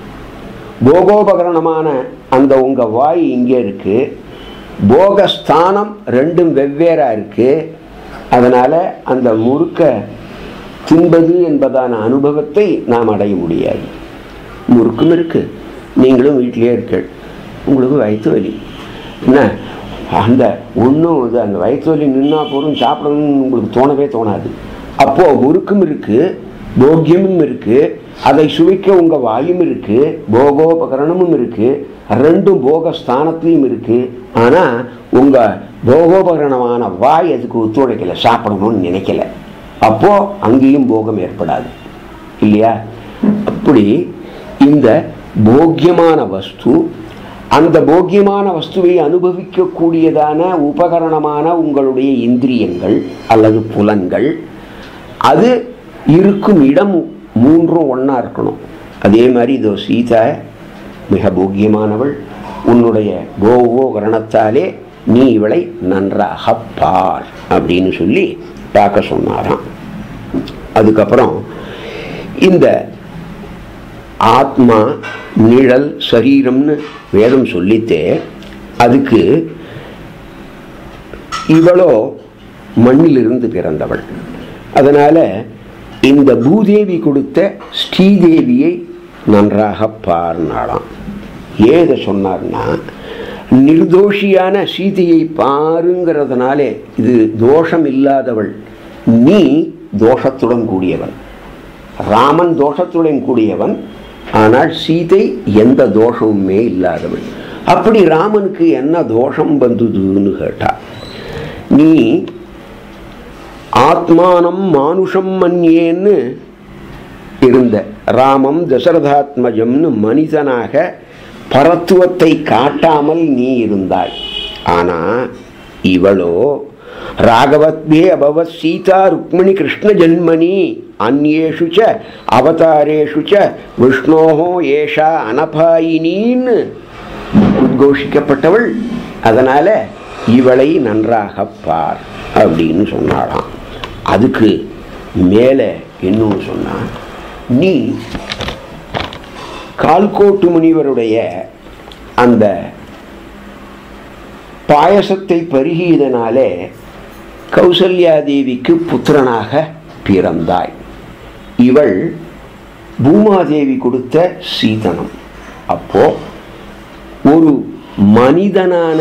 போகோபகரணமான அந்த உங்கள் வாய் இங்கே இருக்கு போகஸ்தானம் ரெண்டும் வெவ்வேறாக இருக்கு அதனால் அந்த முறுக்கை தின்பது என்பதான அனுபவத்தை நாம் அடைய முடியாது முறுக்கும் இருக்கு நீங்களும் வீட்டிலேயே இருக்க உங்களுக்கு வயிற்று வலி என்ன அந்த ஒன்றும் இது அந்த வயிற்று வலி நின்னா போதும் சாப்பிடணும்னு உங்களுக்கு தோணவே தோணாது அப்போ முறுக்கும் இருக்கு போக்கியமும் இருக்கு அதை சுவைக்க உங்க வாயும் இருக்கு போகோபகரணமும் இருக்கு ரெண்டும் போக ஸ்தானத்திலையும் இருக்கு ஆனா உங்க போகோபகரணமான வாய் அதுக்கு ஒத்துழைக்கல சாப்பிடணும்னு நினைக்கல அப்போ அங்கேயும் போகம் ஏற்படாது இல்லையா அப்படி இந்த போக்கியமான வஸ்து அந்த போக்கியமான வஸ்துவை அனுபவிக்கக்கூடியதான உபகரணமான உங்களுடைய இந்திரியங்கள் அல்லது புலன்கள் அது இருக்கும் இடம் மூன்றும் ஒன்றா இருக்கணும் அதே மாதிரி இதோ சீதா மிக போக்கியமானவள் உன்னுடைய கோவோ கரணத்தாலே நீ இவளை நன்றாக பார் அப்படின்னு சொல்லி பார்க்க சொன்னாராம் அதுக்கப்புறம் இந்த ஆத்மா நிழல் சரீரம்னு வேதம் சொல்லித்தே அதுக்கு இவளோ மண்ணிலிருந்து பிறந்தவள் அதனால இந்த பூதேவி கொடுத்த ஸ்ரீதேவியை நன்றாக பார்னாளாம் ஏதை சொன்னார்னா நிர்தோஷியான சீதையை பாருங்கிறதுனாலே இது தோஷம் இல்லாதவள் நீ தோஷத்துடன் கூடியவன் ராமன் தோஷத்துடன் கூடியவன் ஆனால் சீதை எந்த தோஷமுமே இல்லாதவள் அப்படி ராமனுக்கு என்ன தோஷம் வந்ததுன்னு கேட்டா நீ ஆத்மானம் மானுஷம் மன்யேன்னு இருந்த ராமம் தசரதாத்மஜம்னு மனிதனாக பரத்துவத்தை காட்டாமல் நீ இருந்தாய் ஆனா இவளோ ராகவத்வே அபவத் சீதா ருக்மிணி கிருஷ்ண ஜன்மனி அந்நேஷு ச அவதாரேஷு ச விஷ்ணோஹோ ஏஷா அனபாயினின்னு உத்கோஷிக்கப்பட்டவள் அதனால இவளை நன்றாக பார் அப்படின்னு சொன்னாளாம் அதுக்கு மேலே இன்னொன்று சொன்னான் நீ கால்கோட்டு முனிவருடைய அந்த பாயசத்தை பருகியதனாலே கௌசல்யாதேவிக்கு புத்திரனாக பிறந்தாய் இவள் பூமாதேவி கொடுத்த சீதனம் அப்போ ஒரு மனிதனான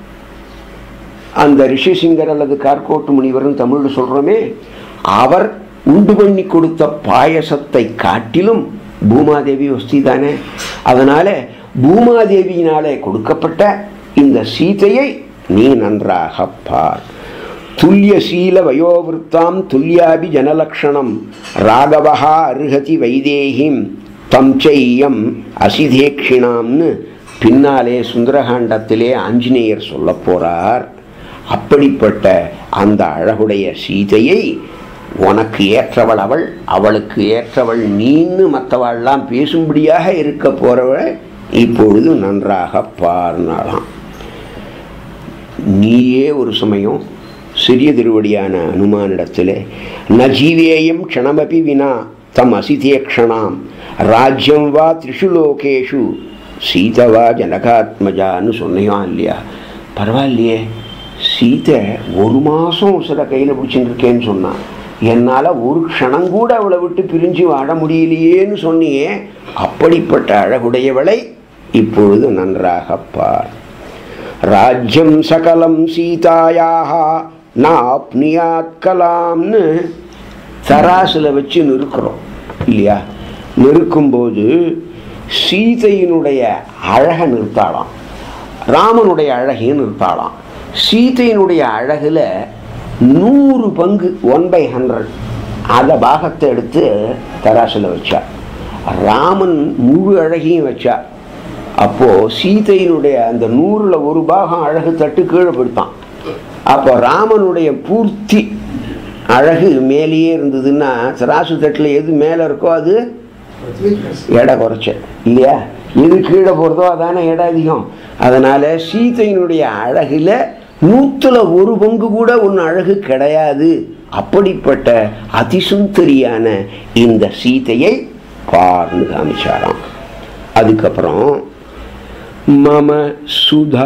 அந்த ரிஷிசிங்கர் அல்லது கார்கோட்டு முனிவர்னு தமிழில் சொல்கிறோமே அவர் உண்டு பண்ணி கொடுத்த பாயசத்தை காட்டிலும் பூமாதேவி வஸ்தி தானே அதனால பூமாதேவியினாலே கொடுக்கப்பட்ட இந்த சீதையை நீ நன்றாக பார் துல்லிய சீல வயோவிருத்தாம் துல்யாபி ஜனலக்ஷணம் ராகவஹா அருகதி வைதேகிம் தம் செய்யம் அசிதேக்ஷிணாம்னு பின்னாலே சுந்தரகாண்டத்திலே ஆஞ்சநேயர் சொல்ல போறார் அப்படிப்பட்ட அந்த அழகுடைய சீதையை உனக்கு ஏற்றவள் அவள் அவளுக்கு ஏற்றவள் நீன்னு மற்றவாள்லாம் பேசும்படியாக இருக்க போறவள் இப்பொழுது நன்றாக பார்னாலாம் நீயே ஒரு சமயம் சிறிய திருவடியான அனுமானிடத்தில் ந ஜீவேயம் க்ஷணமபி வினா தம் அசிதே க்ஷணாம் ராஜ்யம் வா த்ரிஷு லோகேஷு சீதவா ஜனகாத்மஜான்னு சொன்னையான் இல்லையா பரவாயில்லையே சீதை ஒரு மாதம் சில கையில் பிடிச்சிட்டு இருக்கேன்னு சொன்னான் என்னால் ஒரு க்ஷணம் கூட அவளை விட்டு பிரிஞ்சு வாழ முடியலையேன்னு சொன்னியே அப்படிப்பட்ட அழகுடையவளை இப்பொழுது நன்றாக பார் ராஜ்யம் சகலம் சீதாயாக நாப்னியாத் கலாம்னு தராசில் வச்சு நிறுக்கிறோம் இல்லையா நிறுக்கும்போது சீதையினுடைய அழகை நிறுத்தாளாம் ராமனுடைய அழகையும் நிறுத்தாளாம் சீதையினுடைய அழகில் நூறு பங்கு ஒன் பை ஹண்ட்ரட் அந்த பாகத்தை எடுத்து தராசில் வச்சா ராமன் முழு அழகையும் வச்சா அப்போ சீதையினுடைய அந்த நூறுல ஒரு பாகம் அழகு தட்டு கீழே படுத்தான் அப்போ ராமனுடைய பூர்த்தி அழகு மேலேயே இருந்ததுன்னா திராசு தட்டில் எது மேலே இருக்கோ அது எடை குறைச்ச இல்லையா எது கீழே போகிறதோ அதானே எடை அதிகம் அதனால சீதையினுடைய அழகில் நூற்றுல ஒரு பங்கு கூட ஒன்று அழகு கிடையாது அப்படிப்பட்ட அதிசுந்தரியான இந்த சீதையை பார்னு காமிச்சாராம் அதுக்கப்புறம் மம சுதா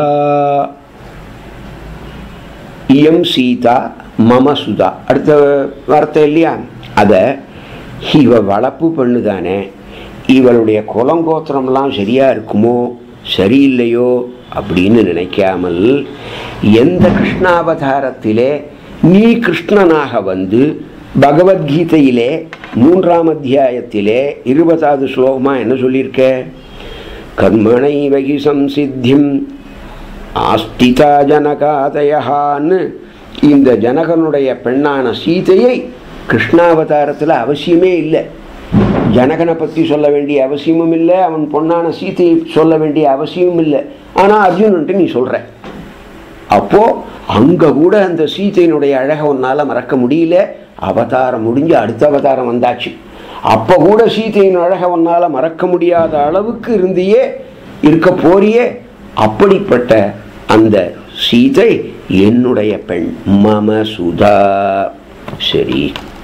இயம் சீதா மம சுதா அடுத்த வார்த்தை இல்லையா அதை இவ வளர்ப்பு பண்ணுதானே இவளுடைய குலங்கோத்திரம்லாம் சரியா இருக்குமோ சரியில்லையோ அப்படின்னு நினைக்காமல் எந்த கிருஷ்ணாவதாரத்திலே நீ கிருஷ்ணனாக வந்து பகவத்கீதையிலே மூன்றாம் அத்தியாயத்திலே இருபதாவது ஸ்லோகமா என்ன சொல்லியிருக்க கர்மணை வகி சம்சித்திம் ஆஸ்திதா ஜனகாதயான்னு இந்த ஜனகனுடைய பெண்ணான சீதையை கிருஷ்ணாவதாரத்தில் அவசியமே இல்லை ஜனகனை பற்றி சொல்ல வேண்டிய அவசியமும் இல்லை அவன் பொண்ணான சீதையை சொல்ல வேண்டிய அவசியமும் இல்லை ஆனால் அர்ஜுனன்ட்டு நீ சொல்கிற அப்போ அங்கே கூட அந்த சீதையினுடைய அழகை உன்னால் மறக்க முடியல அவதாரம் முடிஞ்சு அடுத்த அவதாரம் வந்தாச்சு அப்போ கூட சீதையின் அழகை உன்னால் மறக்க முடியாத அளவுக்கு இருந்தியே இருக்க போறியே அப்படிப்பட்ட அந்த சீதை என்னுடைய பெண் மம சுதா சரி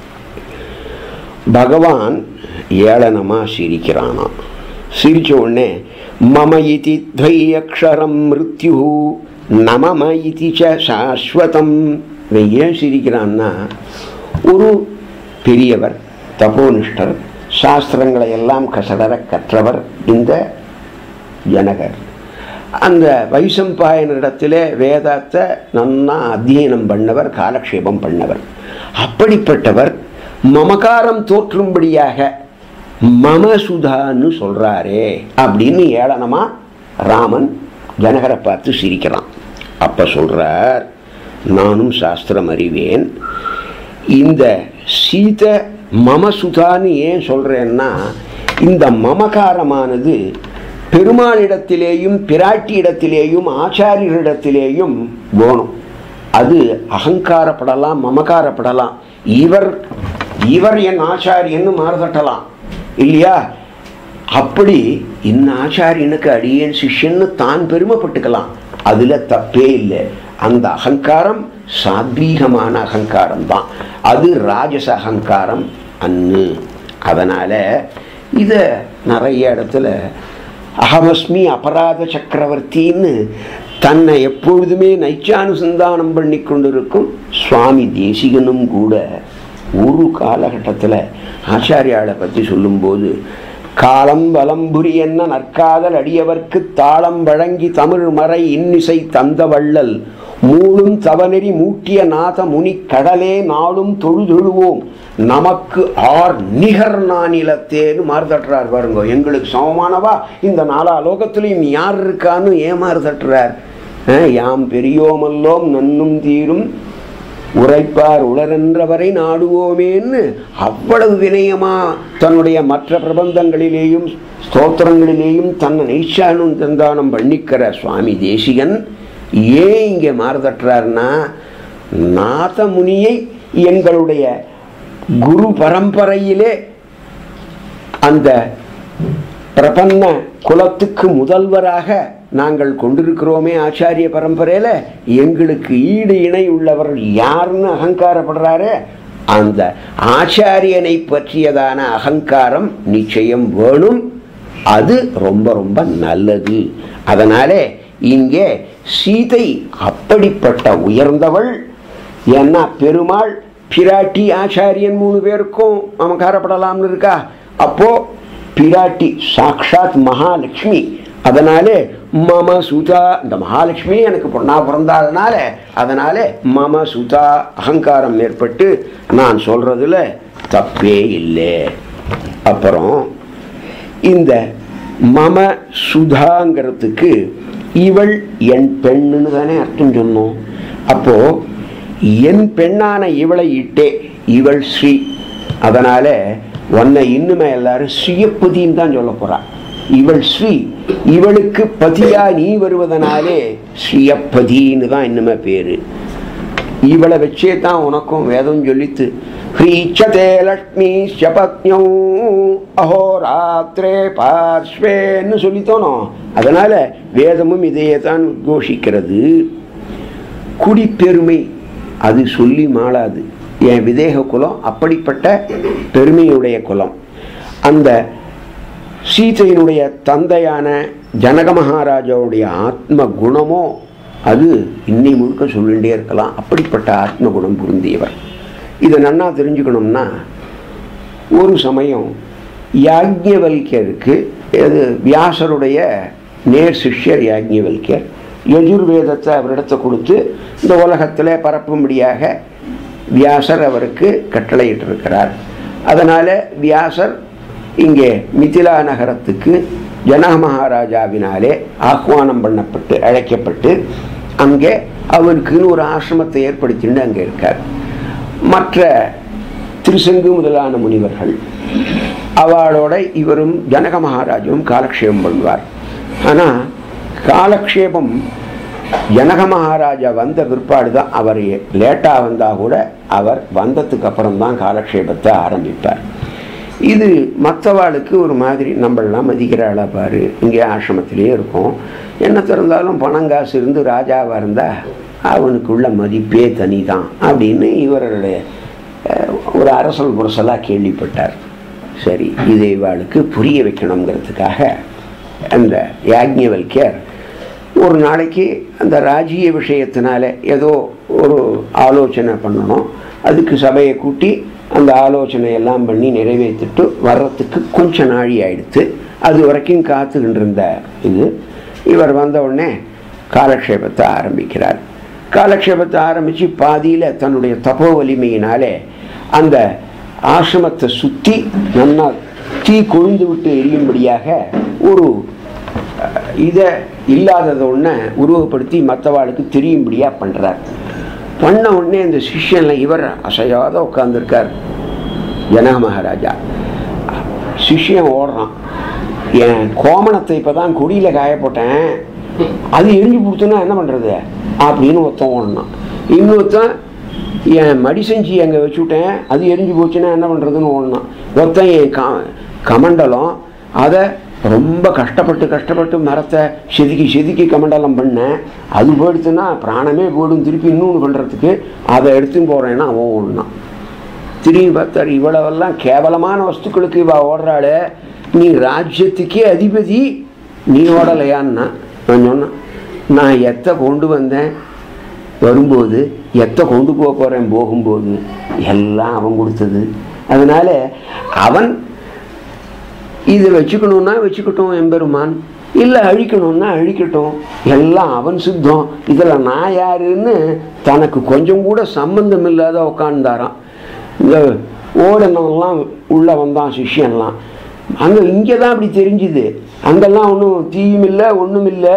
பகவான் ஏளனமாக சிரிக்கிறானாம் சிரிச்ச உடனே மம இதி துவையக்ஷரம் மிருத்யு நமம இதி ச சாஸ்வதம் இவன் ஏன் சிரிக்கிறான்னா ஒரு பெரியவர் தபோனிஷ்டர் சாஸ்திரங்களை எல்லாம் கசடர கற்றவர் இந்த ஜனகர் அந்த வைசம்பாயனிடத்திலே வேதத்தை நன்னா அத்தியனம் பண்ணவர் காலக்ஷேபம் பண்ணவர் அப்படிப்பட்டவர் மமகாரம் தோற்றும்படியாக மமசுதான்னு சொல்றாரே அப்படின்னு ஏளனமா ராமன் ஜனகரை பார்த்து சிரிக்கிறான் அப்ப சொல்றார் நானும் சாஸ்திரம் அறிவேன் இந்த சீத மமசுதான்னு ஏன் சொல்றேன்னா இந்த மமகாரமானது பெருமாளிடத்திலேயும் பிராட்டி இடத்திலேயும் ஆச்சாரியரிடத்திலேயும் போணும் அது அகங்காரப்படலாம் மமகாரப்படலாம் இவர் இவர் என் ஆச்சாரியன்னு மாறுதட்டலாம் இல்லையா அப்படி இந்த ஆச்சாரியனுக்கு அடியேன் சிஷ்யன்னு தான் பெருமைப்பட்டுக்கலாம் அதுல தப்பே இல்லை அந்த அகங்காரம் சாத்வீகமான அகங்காரம் தான் அது ராஜச அகங்காரம் அன்னு அதனால இத நிறைய இடத்துல அகமஸ்மி அபராத சக்கரவர்த்தின்னு தன்னை எப்பொழுதுமே நைச்சானுசந்தானம் பண்ணி கொண்டிருக்கும் சுவாமி தேசிகனும் கூட ஒரு காலகட்டத்தில் ஆச்சாரியாளை பற்றி சொல்லும்போது காலம் வலம்புரி என்ன நற்காதல் அடியவர்க்கு தாளம் வழங்கி தமிழ் மறை இன்னிசை தந்த வள்ளல் மூளும் தவநெறி மூட்டிய நாத முனி கடலே நாளும் தொழுதொழுவோம் நமக்கு ஆர் நிகர் நானிலத்தேன்னு மாறுதட்டுறார் பாருங்க எங்களுக்கு சமமானவா இந்த நாலா லோகத்திலையும் யார் இருக்கான்னு ஏன் மாறுதட்டுறார் அஹ், யாம் பெரியோமல்லோம் நன்னும் தீரும் உரைப்பார் உளரென்றவரை நாடுவோமேன்னு அவ்வளவு வினயமா தன்னுடைய மற்ற பிரபந்தங்களிலேயும் ஸ்தோத்திரங்களிலேயும் தன்னை நைஷானும் தந்தானம் பண்ணிக்கிற சுவாமி தேசிகன் ஏன் இங்கே மாறுதட்டுறாருன்னா நாதமுனியை எங்களுடைய குரு பரம்பரையிலே அந்த பிரபன்ன குலத்துக்கு முதல்வராக நாங்கள் கொண்டிருக்கிறோமே ஆச்சாரிய பரம்பரையில எங்களுக்கு ஈடு இணை உள்ளவர் யாருன்னு அகங்காரப்படுறாரு அந்த ஆச்சாரியனை பற்றியதான அகங்காரம் நிச்சயம் வேணும் அது ரொம்ப ரொம்ப நல்லது அதனாலே இங்கே சீதை அப்படிப்பட்ட உயர்ந்தவள் ஏன்னா பெருமாள் பிராட்டி ஆச்சாரியன் மூணு பேருக்கும் நமக்காரப்படலாம்னு இருக்கா அப்போ பிராட்டி சாக்ஷாத் மகாலட்சுமி அதனாலே மம சுதா இந்த மகாலட்சுமி எனக்கு பொண்ணா பிறந்தாதனால அதனால மம சுதா அகங்காரம் ஏற்பட்டு நான் சொல்றதுல தப்பே இல்லை அப்புறம் இந்த மம சுதாங்கிறதுக்கு இவள் என் பெண்ணுன்னு தானே அர்த்தம் சொன்னோம் அப்போ என் பெண்ணான இவளை இட்டே இவள் ஸ்ரீ அதனால உன்னை இன்னுமே எல்லாரும் ஸ்ரீயப்பதின்னு தான் சொல்ல போறா இவள் ஸ்ரீ இவளுக்கு பதியா நீ வருவதனாலே ஸ்ரீயப்பதின்னு தான் இன்னுமே பேரு இவளை வச்சே தான் உனக்கும் வேதம் சொல்லித்து ஹ்ரீச்சதே லக்ஷ்மி பத்னியோ அஹோராத்திரே பார்ஸ்வேன்னு சொல்லித்தோனோ அதனால வேதமும் இதையே தான் உத்கோஷிக்கிறது குடிப்பெருமை அது சொல்லி மாளாது என் விதேக குலம் அப்படிப்பட்ட பெருமையுடைய குலம் அந்த சீதையினுடைய தந்தையான ஜனக மகாராஜாவுடைய ஆத்ம குணமோ அது இன்னி முழுக்க சொல்லிகிட்டே இருக்கலாம் அப்படிப்பட்ட ஆத்ம குணம் பொருந்தியவர் இதை நன்னா தெரிஞ்சுக்கணும்னா ஒரு சமயம் யாஜ்ஞவல்யருக்கு அது வியாசருடைய நேர் சிஷ்யர் யாஜ்ஞவல்யர் யஜுர்வேதத்தை அவரிடத்தை கொடுத்து இந்த உலகத்தில் பரப்பும்படியாக வியாசர் அவருக்கு கட்டளையிட்டிருக்கிறார் அதனால் வியாசர் இங்கே மிதிலா நகரத்துக்கு ஜனக மகாராஜாவினாலே ஆஹ்வானம் பண்ணப்பட்டு அழைக்கப்பட்டு அங்கே அவருக்குன்னு ஒரு ஆசிரமத்தை ஏற்படுத்திட்டு அங்கே இருக்கார் மற்ற திருசங்கு முதலான முனிவர்கள் அவளோட இவரும் ஜனக மகாராஜும் காலக்ஷேபம் பண்ணுவார் ஆனால் காலக்ஷேபம் ஜனக மகாராஜா வந்த பிற்பாடு தான் அவர் லேட்டாக வந்தால் கூட அவர் வந்ததுக்கு அப்புறம் தான் காலக்ஷேபத்தை ஆரம்பிப்பார் இது மற்றவாளுக்கு ஒரு மாதிரி நம்மளாம் மதிக்கிறாளா பாரு இங்கே ஆசிரமத்திலேயே இருக்கும் என்ன திறந்தாலும் பணம் காசு இருந்து ராஜாவாக இருந்தால் அவனுக்குள்ள மதிப்பே தனி தான் அப்படின்னு இவருடைய அஹ், ஒரு அரசல் புரசலாக கேள்விப்பட்டார் சரி இதை இவாளுக்கு புரிய வைக்கணுங்கிறதுக்காக அந்த யாஜ்ஞவல்யர் ஒரு நாளைக்கு அந்த ராஜ்ய விஷயத்தினால ஏதோ ஒரு ஆலோசனை பண்ணணும் அதுக்கு சபையை கூட்டி அந்த ஆலோசனை எல்லாம் பண்ணி நிறைவேற்றிட்டு வர்றதுக்கு கொஞ்சம் நாழி ஆயிடுத்து அது வரைக்கும் காத்துக்கிட்டு இருந்த இது இவர் வந்த உடனே காலக்ஷேபத்தை ஆரம்பிக்கிறார் காலக்ஷேபத்தை ஆரம்பித்து பாதியில் தன்னுடைய தபோ வலிமையினாலே அந்த ஆசிரமத்தை சுற்றி நன்னா தீ கொழுந்து விட்டு எரியும்படியாக ஒரு இதை இல்லாததை ஒன்று உருவப்படுத்தி மற்றவாளுக்கு தெரியும்படியாக பண்ணுறார் பண்ண உடனே இந்த சிஷ்யனில் இவர் அசையாத உட்காந்துருக்கார் ஜனக மகாராஜா சிஷ்யன் ஓடுறான் என் கோமணத்தை இப்போ தான் கொடியில் காய போட்டேன் அது எரிஞ்சு கொடுத்தோன்னா என்ன பண்ணுறது அப்படின்னு ஒருத்தன் ஓடனான் இன்னொருத்தன் என் மடி செஞ்சு அங்கே வச்சுவிட்டேன் அது எரிஞ்சு போச்சுன்னா என்ன பண்ணுறதுன்னு ஓடனான் ஒருத்தன் என் க கமண்டலம் அதை ரொம்ப கஷ்டப்பட்டு கஷ்டப்பட்டு மரத்தை செதுக்கி செதுக்கி கமண்டலம் பண்ணேன் அது போயிடுச்சுன்னா பிராணமே போயிடும் திருப்பி இன்னொன்று பண்ணுறதுக்கு அதை எடுத்துன்னு போகிறேன்னா அவன் ஓடனான் திரும்பி பார்த்தார் இவ்வளவெல்லாம் கேவலமான வஸ்துக்களுக்கு இவ ஓடுறாளே நீ ராஜ்யத்துக்கே அதிபதி நீ ஓடலையான்னா நான் சொன்னேன் நான் எத்தை கொண்டு வந்தேன் வரும்போது எத்தை கொண்டு போக போகிறேன் போகும்போது எல்லாம் அவன் கொடுத்தது அதனால அவன் இதை வச்சுக்கணும்னா வச்சுக்கட்டும் எம்பெருமான் இல்லை அழிக்கணும்னா அழிக்கட்டும் எல்லாம் அவன் சித்தம் இதில் நான் யாருன்னு தனக்கு கொஞ்சம் கூட சம்பந்தம் இல்லாத உட்காந்துதாரான் இந்த ஓடனவெல்லாம் உள்ளே வந்தான் சிஷ்யன்லாம் அங்கே இங்கே தான் அப்படி தெரிஞ்சுது அங்கெல்லாம் ஒன்றும் தீயும் இல்லை ஒன்றும் இல்லை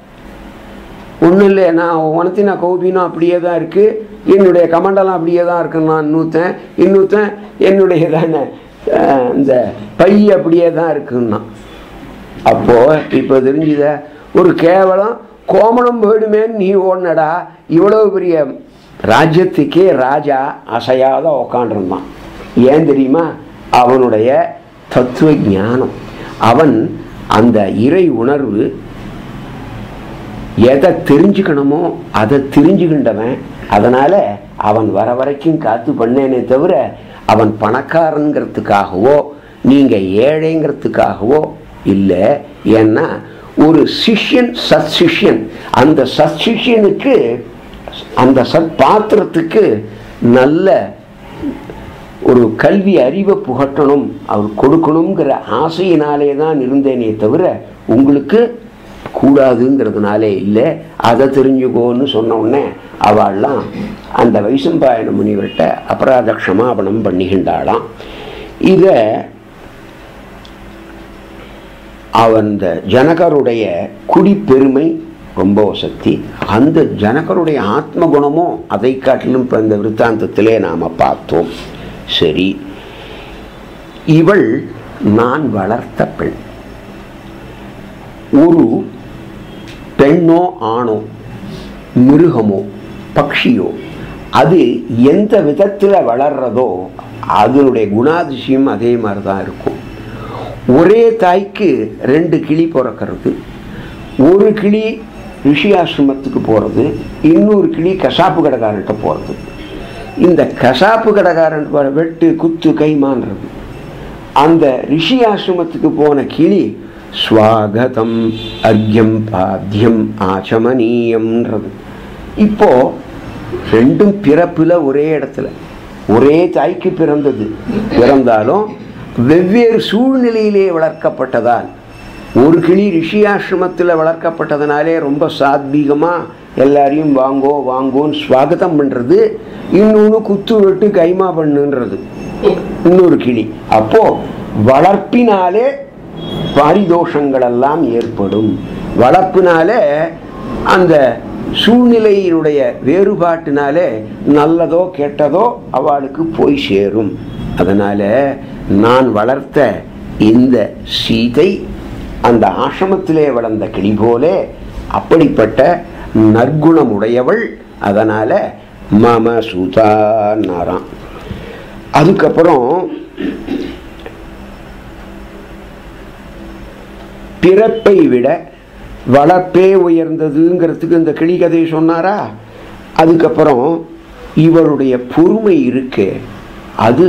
ஒன்றும் இல்லை நான் உனத்தின கௌபினும் அப்படியே தான் இருக்குது என்னுடைய கமண்டலம் அப்படியே தான் இருக்குன்னு நான் இன்னொருத்தன் இன்னொருத்தன் என்னுடைய தானே அஹ், இந்த பை அப்படியே தான் இருக்குன்னா அப்போது இப்போ தெரிஞ்சுத ஒரு கேவலம் கோமணம் போயிடுமேன்னு நீ ஓடினடா இவ்வளோ பெரிய ராஜ்யத்துக்கே ராஜா அசையாத உக்காண்டிருந்தான் ஏன் தெரியுமா அவனுடைய தத்துவ ஞானம் அவன் அந்த இறை உணர்வு எதை தெரிஞ்சுக்கணுமோ அதை தெரிஞ்சுக்கின்றவன் அதனால அவன் வர வரைக்கும் காத்து பண்ணேனே தவிர அவன் பணக்காரங்கிறதுக்காகவோ நீங்க ஏழைங்கிறதுக்காகவோ இல்லை ஏன்னா ஒரு சிஷ்யன் சத் சிஷ்யன் அந்த சத் சிஷ்யனுக்கு அந்த சத் பாத்திரத்துக்கு நல்ல ஒரு கல்வி அறிவை புகட்டணும் அவர் கொடுக்கணுங்கிற ஆசையினாலே தான் இருந்தேனே தவிர உங்களுக்கு கூடாதுங்கிறதுனாலே இல்லை அதை தெரிஞ்சுக்கோன்னு சொன்ன உடனே அவள்லாம் அந்த வைசம்பாயன முனிவர்கிட்ட அபராத க்ஷமாபணம் பண்ணிக்கின்றாளாம் இதை அந்த ஜனகருடைய குடிப்பெருமை ரொம்ப வசதி அந்த ஜனகருடைய ஆத்ம குணமும் அதை காட்டிலும் இப்போ இந்த விருத்தாந்தத்திலே நாம் பார்த்தோம் சரி இவள் நான் வளர்த்த பெண் ஒரு பெண்ணோ ஆணோ மிருகமோ பக்ஷியோ அது எந்த விதத்தில் வளர்றதோ அதனுடைய குணாதிசயம் அதே மாதிரி தான் இருக்கும் ஒரே தாய்க்கு ரெண்டு கிளி பிறக்கிறது ஒரு கிளி ரிஷியாசிரமத்துக்கு போகிறது இன்னொரு கிளி கசாப்பு கடைக்காரன்ட்ட போகிறது இந்த கசாப்பு கடைக்காரன் வர வெட்டு குத்து கைமான்றது அந்த ரிஷி ஆசிரமத்துக்கு போன கிளி ஸ்வாகதம் அர்க்யம் பாத்தியம் ஆச்சமனீயம்ன்றது இப்போ ரெண்டும் பிறப்புல ஒரே இடத்துல ஒரே தாய்க்கு பிறந்தது பிறந்தாலும் வெவ்வேறு சூழ்நிலையிலே வளர்க்கப்பட்டதால் ஒரு கிளி ரிஷியாசிரமத்தில் வளர்க்கப்பட்டதுனாலே ரொம்ப சாத்வீகமாக எல்லாரையும் வாங்கோ வாங்கோன்னு ஸ்வாகதம் பண்ணுறது இன்னொன்று குத்து வெட்டு கைமா பண்ணுன்றது இன்னொரு கிளி அப்போ வளர்ப்பினாலே பாரிதோஷங்கள் எல்லாம் ஏற்படும் வளர்ப்பினாலே அந்த சூழ்நிலையினுடைய வேறுபாட்டினாலே நல்லதோ கெட்டதோ அவளுக்கு போய் சேரும் அதனால நான் வளர்த்த இந்த சீதை அந்த ஆசிரமத்திலே வளர்ந்த கிளி போலே அப்படிப்பட்ட நற்குணமுடையவள் அதனால மம சுதான்னாராம் அதுக்கப்புறம் பிறப்பை விட வளர்ப்பே உயர்ந்ததுங்கிறதுக்கு இந்த கிளி கதையை சொன்னாரா அதுக்கப்புறம் இவருடைய பொறுமை இருக்கு அது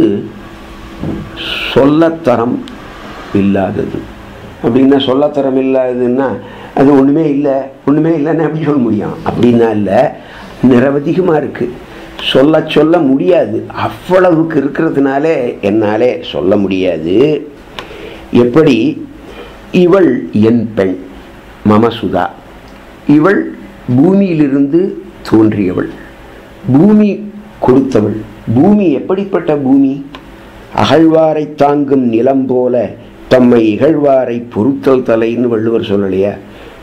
சொல்லத்தரம் இல்லாதது அப்படின்னா சொல்லத்தரம் இல்லாததுன்னா அது ஒன்றுமே இல்லை ஒன்றுமே இல்லைன்னு எப்படி சொல்ல முடியும் அப்படின்னா இல்லை நிரவதிகமாக இருக்குது சொல்ல சொல்ல முடியாது அவ்வளவுக்கு இருக்கிறதுனாலே என்னாலே சொல்ல முடியாது எப்படி இவள் என் பெண் மமசுதா இவள் பூமியிலிருந்து தோன்றியவள் பூமி கொடுத்தவள் பூமி எப்படிப்பட்ட பூமி அகழ்வாரை தாங்கும் நிலம் போல தம்மை இகழ்வாரை பொருத்தல் தலைன்னு வள்ளுவர் சொல்லலையா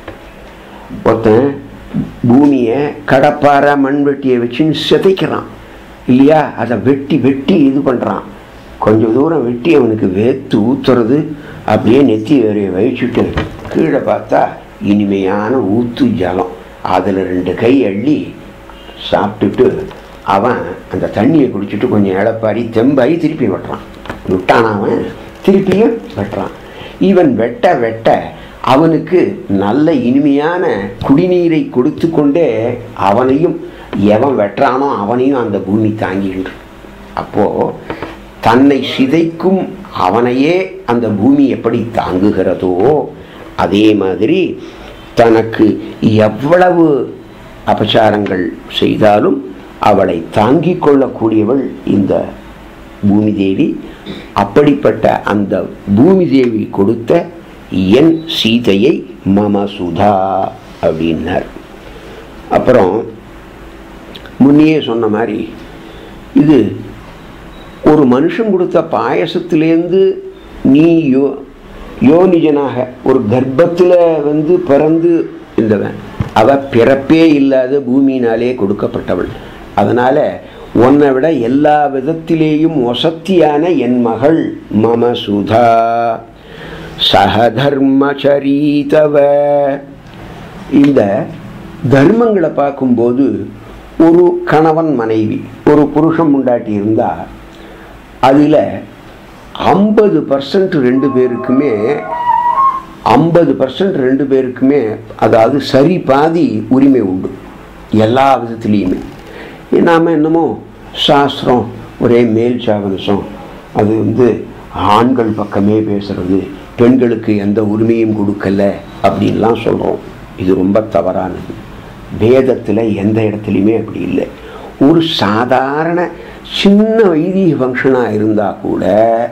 ஒருத்தன் பூமியை கடப்பாறை மண்வெட்டியை வச்சுன்னு சிதைக்கிறான் இல்லையா அதை வெட்டி வெட்டி இது பண்ணுறான் கொஞ்சம் தூரம் வெட்டி அவனுக்கு வேத்து ஊத்துறது அப்படியே நெத்தி வேறைய வகிச்சுட்டு கீழே பார்த்தா இனிமையான ஊத்து ஜலம் அதில் ரெண்டு கை அள்ளி சாப்பிட்டுட்டு அவன் அந்த தண்ணியை குடிச்சிட்டு கொஞ்சம் இழப்பாரி தெம்பாரி திருப்பி வெட்டுறான் விட்டான் அவன் திருப்பியும் வெட்டுறான் இவன் வெட்ட வெட்ட அவனுக்கு நல்ல இனிமையான குடிநீரை கொடுத்து கொண்டே அவனையும் எவன் வெட்டுறானோ அவனையும் அந்த பூமி தாங்கின்ற அப்போ தன்னை சிதைக்கும் அவனையே அந்த பூமி எப்படி தாங்குகிறதோ அதே மாதிரி தனக்கு எவ்வளவு அபச்சாரங்கள் செய்தாலும் அவளை தாங்கிக் கொள்ளக்கூடியவள் இந்த பூமி தேவி அப்படிப்பட்ட அந்த பூமி தேவி கொடுத்த என் சீதையை மம சுதா அப்படின்னார் அப்புறம் முன்னையே சொன்ன மாதிரி இது ஒரு மனுஷன் கொடுத்த பாயசத்திலேருந்து நீ யோ யோனிஜனாக ஒரு கர்ப்பத்தில் வந்து பிறந்து இருந்தவன் அவ பிறப்பே இல்லாத பூமியினாலே கொடுக்கப்பட்டவள் அதனால் உன்னை விட எல்லா விதத்திலேயும் ஒசத்தியான என் மகள் மம சுதா சகதர்மச்சரீதவ இந்த தர்மங்களை பார்க்கும்போது ஒரு கணவன் மனைவி ஒரு புருஷன் முண்டாட்டி இருந்தால் அதில் ஐம்பது பர்சன்ட் ரெண்டு பேருக்குமே ஐம்பது பர்சன்ட் ரெண்டு பேருக்குமே அதாவது சரி பாதி உரிமை உண்டு எல்லா விதத்துலேயுமே நாம் என்னமோ சாஸ்திரம் ஒரே மேல் சாவனசம் அது வந்து ஆண்கள் பக்கமே பேசுறது பெண்களுக்கு எந்த உரிமையும் கொடுக்கல அப்படின்லாம் சொல்கிறோம் இது ரொம்ப தவறானது வேதத்தில் எந்த இடத்துலையுமே அப்படி இல்லை ஒரு சாதாரண சின்ன வைதிக ஃபங்க்ஷனாக இருந்தால் கூட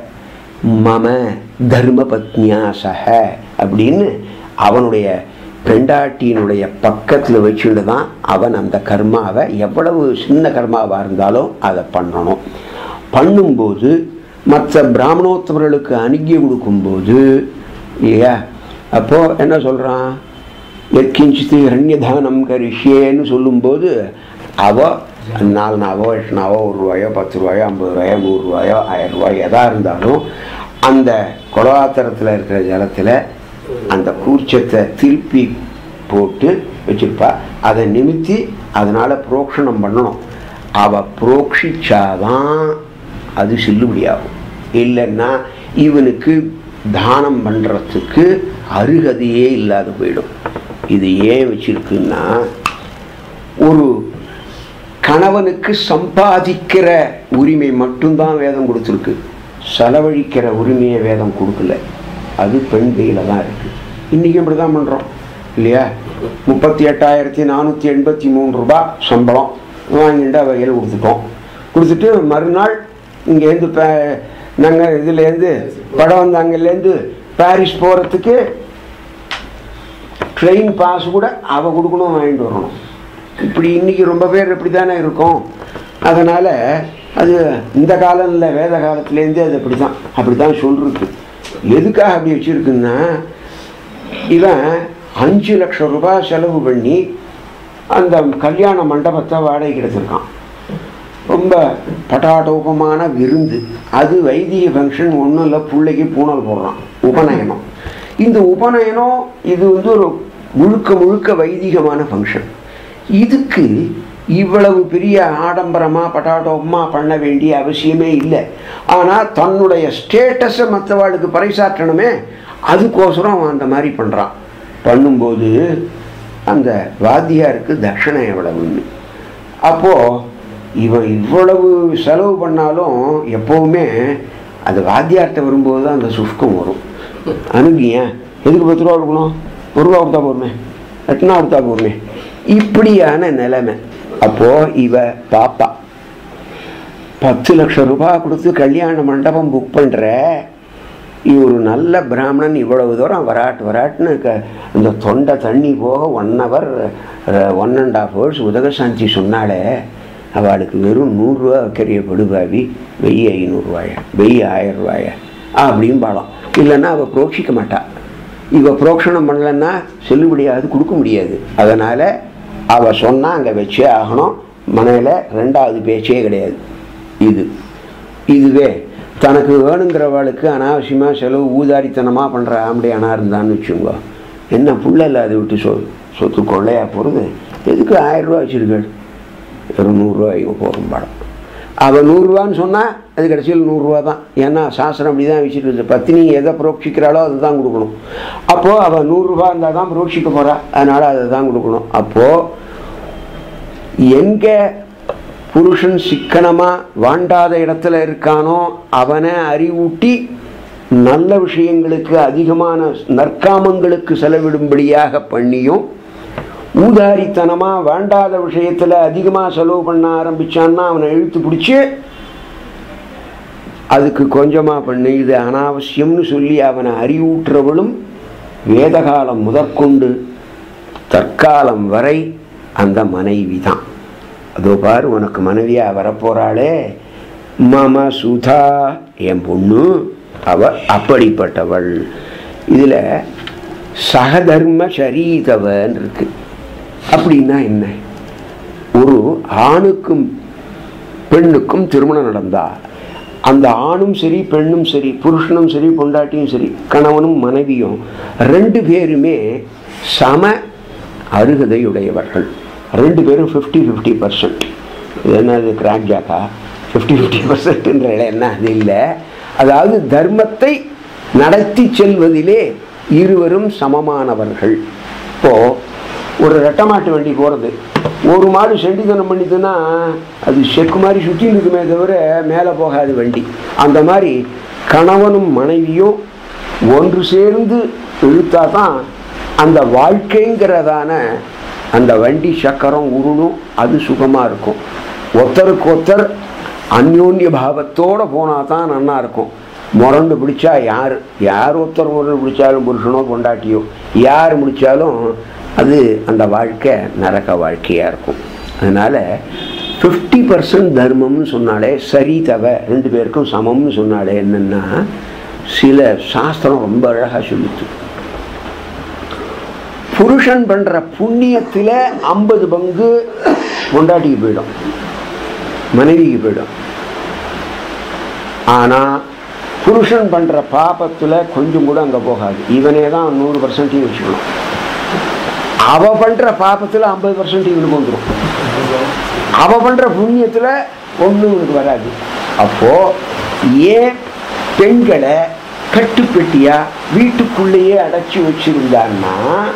மம தர்ம பத்னியா சக அப்படின்னு அவனுடைய பெண்டாட்டியினுடைய பக்கத்தில் வச்சுட்டு தான் அவன் அந்த கர்மாவை எவ்வளவு சின்ன கர்மாவாக இருந்தாலும் அதை பண்ணணும் பண்ணும்போது மற்ற பிராமணோத்தவர்களுக்கு அணுகி கொடுக்கும்போது இல்லையா அப்போது என்ன சொல்கிறான் எத்கிஞ்சித்து இரண்யதானம் கரிஷியேன்னு சொல்லும்போது அவ நாலு நாவோ எட்டு நாவோ ஒரு ரூபாயோ பத்து ரூபாயோ ஐம்பது ரூபாயோ நூறுரூவாயோ ஆயிரம் ரூபாயோ எதாக இருந்தாலும் அந்த குளவாத்திரத்தில் இருக்கிற ஜலத்தில் அந்த கூர்ச்சத்தை திருப்பி போட்டு வச்சிருப்பா அதை நிமித்தி அதனால் புரோக்ஷணம் பண்ணணும் அவள் புரோக்ஷிச்சாதான் அது செல்லுபடியாகும் இல்லைன்னா இவனுக்கு தானம் பண்ணுறதுக்கு அருகதையே இல்லாத போயிடும் இது ஏன் வச்சிருக்குன்னா ஒரு கணவனுக்கு சம்பாதிக்கிற உரிமை மட்டும்தான் வேதம் கொடுத்துருக்கு செலவழிக்கிற உரிமையை வேதம் கொடுக்கல அது பெண் கையில் தான் இருக்குது இன்றைக்கும் இப்படி தான் பண்ணுறோம் இல்லையா முப்பத்தி எட்டாயிரத்தி நானூற்றி எண்பத்தி மூணு ரூபா சம்பளம் வாங்கிட்டு வகையில் கொடுத்துட்டோம் கொடுத்துட்டு மறுநாள் இங்கேருந்து பே நாங்கள் இதுலேருந்து படம் வந்தாங்கலேருந்து பாரிஸ் போகிறதுக்கு ட்ரெயின் பாஸ் கூட அவள் கொடுக்கணும் வாங்கிட்டு வரணும் இப்படி இன்னைக்கு ரொம்ப பேர் இப்படி தானே இருக்கும் அதனால் அது இந்த காலம் இல்லை வேத காலத்துலேருந்தே அது அப்படி தான் அப்படி தான் சொல்லிருக்கு எதுக்காக அப்படி வச்சுருக்குன்னா இவன் அஞ்சு லட்சம் ரூபாய் செலவு பண்ணி அந்த கல்யாண மண்டபத்தை வாடகைக்கு எடுத்திருக்கான் ரொம்ப பட்டாட்டோபமான விருந்து அது வைத்திய ஃபங்க்ஷன் ஒன்றும் இல்லை பிள்ளைக்கு பூனல் போடுறான் உபநயனம் இந்த உபநயனம் இது வந்து ஒரு முழுக்க முழுக்க வைதிகமான ஃபங்க்ஷன் இதுக்கு இவ்வளவு பெரிய ஆடம்பரமாக பட்டாட்டோபமாக பண்ண வேண்டிய அவசியமே இல்லை ஆனால் தன்னுடைய ஸ்டேட்டஸை மற்றவாளுக்கு பறைசாற்றணுமே அதுக்கோசரம் அவன் அந்த மாதிரி பண்ணுறான் பண்ணும்போது அந்த வாத்தியாருக்கு தட்சணை எவ்வளவுன்னு அப்போது இவன் இவ்வளவு செலவு பண்ணாலும் எப்போவுமே அந்த வாத்தியார்கிட்ட வரும்போது தான் அந்த சுஷ்கம் வரும் அணுகிய எதுக்கு பத்து ரூபா கொடுக்கணும் ஒரு ரூபா கொடுத்தா போருமே எட்டுனா கொடுத்தா போருமே இப்படியான நிலைமை அப்போது இவ பாப்பா பத்து லட்சம் ரூபாய் கொடுத்து கல்யாண மண்டபம் புக் பண்ணுற ஒரு நல்ல பிராமணன் இவ்வளவு தூரம் வராட்டு வராட்டுன்னு க அந்த தொண்டை தண்ணி போக one hour one and half hours உதகசாந்தி சொன்னாலே அவளுக்கு வெறும் நூறுரூவா வைக்கிறிய படுபாவி வெய்யி ஐநூறுரூவாயா வெய்யி ஆயிரம் ரூபாயா அப்படின்னு பாடம் இல்லைன்னா அவள் புரோட்சிக்க மாட்டா இவ புரோக்ஷணம் பண்ணலன்னா செல்லுபடியாது கொடுக்க முடியாது அதனால் அவள் சொன்னால் அங்கே வச்சே ஆகணும் மனையில் ரெண்டாவது பேச்சே கிடையாது இது இதுவே தனக்கு வேணுங்கிறவளுக்கு அனாவசியமாக செலவு ஊதாரித்தனமாக பண்ணுற ஆம்படியானா இருந்தான்னு வச்சுக்கோங்க என்ன புள்ள இல்லாத விட்டு சொ சொத்து கொள்ளையா போகிறது எதுக்கு ஆயிரம் ரூபா வச்சுருக்கள் வெறும் நூறுரூவா போகும் படம் அவள் நூறுரூவான்னு சொன்னால் அது கடைசியில் நூறுரூவா தான் ஏன்னா சாஸ்திரம் அப்படி தான் வச்சுட்டு பத்தினி எதை புரோட்சிக்கிறாளோ அதை தான் கொடுக்கணும் அப்போது அவள் நூறுரூவா இருந்தால் தான் புரோட்சிக்க போகிறா அதனால் அதை தான் கொடுக்கணும் அப்போது எங்கே புருஷன் சிக்கனமாக வாண்டாத இடத்துல இருக்கானோ அவனை அறிவூட்டி நல்ல விஷயங்களுக்கு அதிகமான நற்காமங்களுக்கு செலவிடும்படியாக பண்ணியும் ஊதாரித்தனமாக வேண்டாத விஷயத்தில் அதிகமாக செலவு பண்ண ஆரம்பித்தான்னா அவனை இழுத்து பிடிச்சி அதுக்கு கொஞ்சமாக பண்ணி இது அனாவசியம்னு சொல்லி அவனை அறிவூட்டுறவளும் வேதகாலம் முதற்கொண்டு தற்காலம் வரை அந்த மனைவி தான் அதோ பாரு உனக்கு மனைவியாக வரப்போகிறாளே மம சுதா என் பொண்ணு அவ அப்படிப்பட்டவள் இதில் சகதர்ம சரீதவன் இருக்கு அப்படின்னா என்ன ஒரு ஆணுக்கும் பெண்ணுக்கும் திருமணம் நடந்தா அந்த ஆணும் சரி பெண்ணும் சரி புருஷனும் சரி பொண்டாட்டியும் சரி கணவனும் மனைவியும் ரெண்டு பேருமே சம அருகதையுடையவர்கள் ரெண்டு பேரும் ஃபிஃப்டி ஃபிஃப்டி பர்சன்ட் இது என்னது கிராக் ஜாக்கா ஃபிஃப்டி ஃபிஃப்டி பர்சன்ட்ன்ற என்ன அது இல்லை அதாவது தர்மத்தை நடத்தி செல்வதிலே இருவரும் சமமானவர்கள் இப்போ ஒரு ரெட்டை மாட்டு வண்டி போகிறது ஒரு மாடு செண்டித்தனம் பண்ணிதுன்னா அது செக்கு மாதிரி சுற்றி இருக்குமே தவிர மேலே போகாது வண்டி அந்த மாதிரி கணவனும் மனைவியும் ஒன்று சேர்ந்து இழுத்தா தான் அந்த வாழ்க்கைங்கிறதான அந்த வண்டி சக்கரம் உருளும் அது சுகமாக இருக்கும் ஒருத்தருக்கு ஒருத்தர் அந்யோன்ய பாவத்தோடு போனால் தான் நல்லா இருக்கும் முரண்டு பிடிச்சா யார் யார் ஒருத்தர் முரண்டு பிடிச்சாலும் புருஷனோ பொண்டாட்டியோ யார் முடித்தாலும் அது அந்த வாழ்க்கை நரக வாழ்க்கையாக இருக்கும் அதனால் ஃபிஃப்டி பர்சன்ட் தர்மம்னு சொன்னாலே சரி தவ ரெண்டு பேருக்கும் சமம்னு சொன்னாலே என்னென்னா சில சாஸ்திரம் ரொம்ப அழகாக சொல்லிட்டு புருஷன் பண்ணுற புண்ணியத்தில் ஐம்பது பங்கு பொண்டாட்டிக்கு போயிடும் மனைவிக்கு போயிடும் ஆனால் புருஷன் பண்ணுற பாபத்தில் கொஞ்சம் கூட அங்கே போகாது இவனே தான் நூறு பர்சன்டையும் வச்சுக்கணும் அவ பண்ணுற பாபத்தில் ஐம்பது பர்சன்ட் இவனுக்கு வந்துடும் அவ பண்ணுற புண்ணியத்தில் ஒன்றும் இவனுக்கு வராது அப்போது ஏன் பெண்களை கட்டுப்பெட்டியாக வீட்டுக்குள்ளேயே அடைச்சி வச்சிருந்தான்னா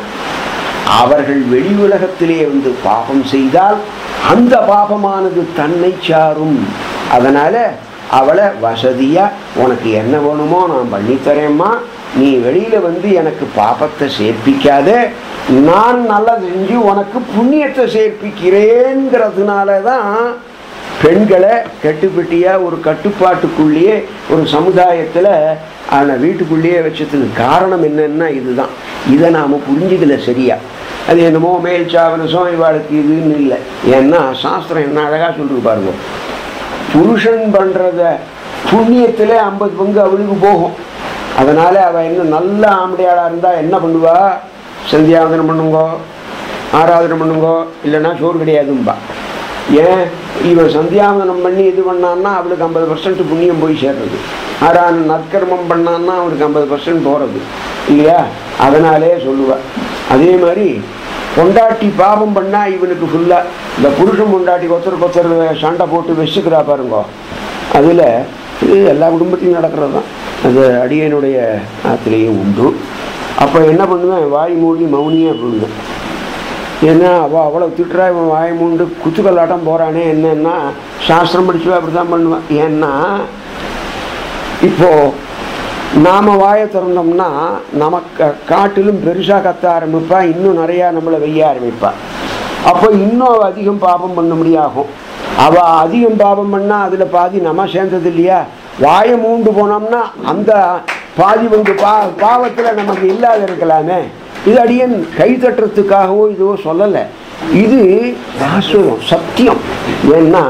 அவர்கள் வெளி உலகத்திலே வந்து பாபம் செய்தால் அந்த பாபமானது தன்னை சாரும் அதனால அவளை வசதியா உனக்கு என்ன வேணுமோ நான் பண்ணித்தரேம்மா நீ வெளியில வந்து எனக்கு பாபத்தை சேர்ப்பிக்காத நான் நல்லது செஞ்சு உனக்கு புண்ணியத்தை சேர்ப்பிக்கிறேங்கிறதுனால தான் பெண்களை கட்டுப்பட்டியா ஒரு கட்டுப்பாட்டுக்குள்ளேயே ஒரு சமுதாயத்தில் அவனை வீட்டுக்குள்ளேயே வச்சதுக்கு காரணம் என்னன்னா இதுதான் இதை நாம் புரிஞ்சுக்கல சரியா அது என்னமோ மேல் சாவனசம் இவாளுக்கு இதுன்னு இல்லை ஏன்னா சாஸ்திரம் என்ன அழகாக சொல்லிருக்கு பாருங்க புருஷன் பண்ணுறத புண்ணியத்தில் ஐம்பது பங்கு அவளுக்கு போகும் அதனால் அவள் இன்னும் நல்ல ஆம்படையாளாக இருந்தால் என்ன பண்ணுவா சந்தியாவதனம் பண்ணுங்கோ ஆராதனம் பண்ணுங்கோ இல்லைன்னா சோறு கிடையாதும்பா ஏன் இவன் சந்தியாவதனம் பண்ணி இது பண்ணான்னா அவளுக்கு ஐம்பது பர்சன்ட் புண்ணியம் போய் சேர்றது ஆறான நற்கர்மம் பண்ணான்னா அவனுக்கு ஐம்பது பர்சன்ட் போகிறது இல்லையா அதனாலே சொல்லுவாள் அதே மாதிரி பொண்டாட்டி பாவம் பண்ணால் இவனுக்கு ஃபுல்லாக இந்த புருஷன் பொண்டாட்டி ஒருத்தருக்கு ஒருத்தர் சண்டை போட்டு வச்சுக்கிறா பாருங்கோ அதில் இது எல்லா குடும்பத்திலையும் நடக்கிறது தான் அது அடியனுடைய ஆத்திலேயும் உண்டு அப்போ என்ன பண்ணுவேன் வாய் மூடி மௌனியாக போடுவேன் ஏன்னா அவள் அவ்வளோ திட்டுறா இவன் வாய் மூண்டு குத்துக்கல்லாட்டம் போகிறானே என்னன்னா சாஸ்திரம் படிச்சுவா அப்படி தான் பண்ணுவேன் ஏன்னா இப்போது நாம் வாயை திறந்தோம்னா நமக்கு காட்டிலும் பெருசாக கத்த ஆரம்பிப்பா இன்னும் நிறையா நம்மளை வெய்ய ஆரம்பிப்பா அப்போ இன்னும் அவள் அதிகம் பாபம் பண்ண முடியாகும் அவள் அதிகம் பாபம் பண்ணால் அதில் பாதி நம்ம சேர்ந்தது இல்லையா வாயை மூண்டு போனோம்னா அந்த பாதி வந்து பா பாவத்தில் நமக்கு இல்லாத இருக்கலாமே இது அடியன் கை தட்டுறதுக்காகவோ இதுவோ சொல்லலை இது வாஸ்தவம் சத்தியம் ஏன்னா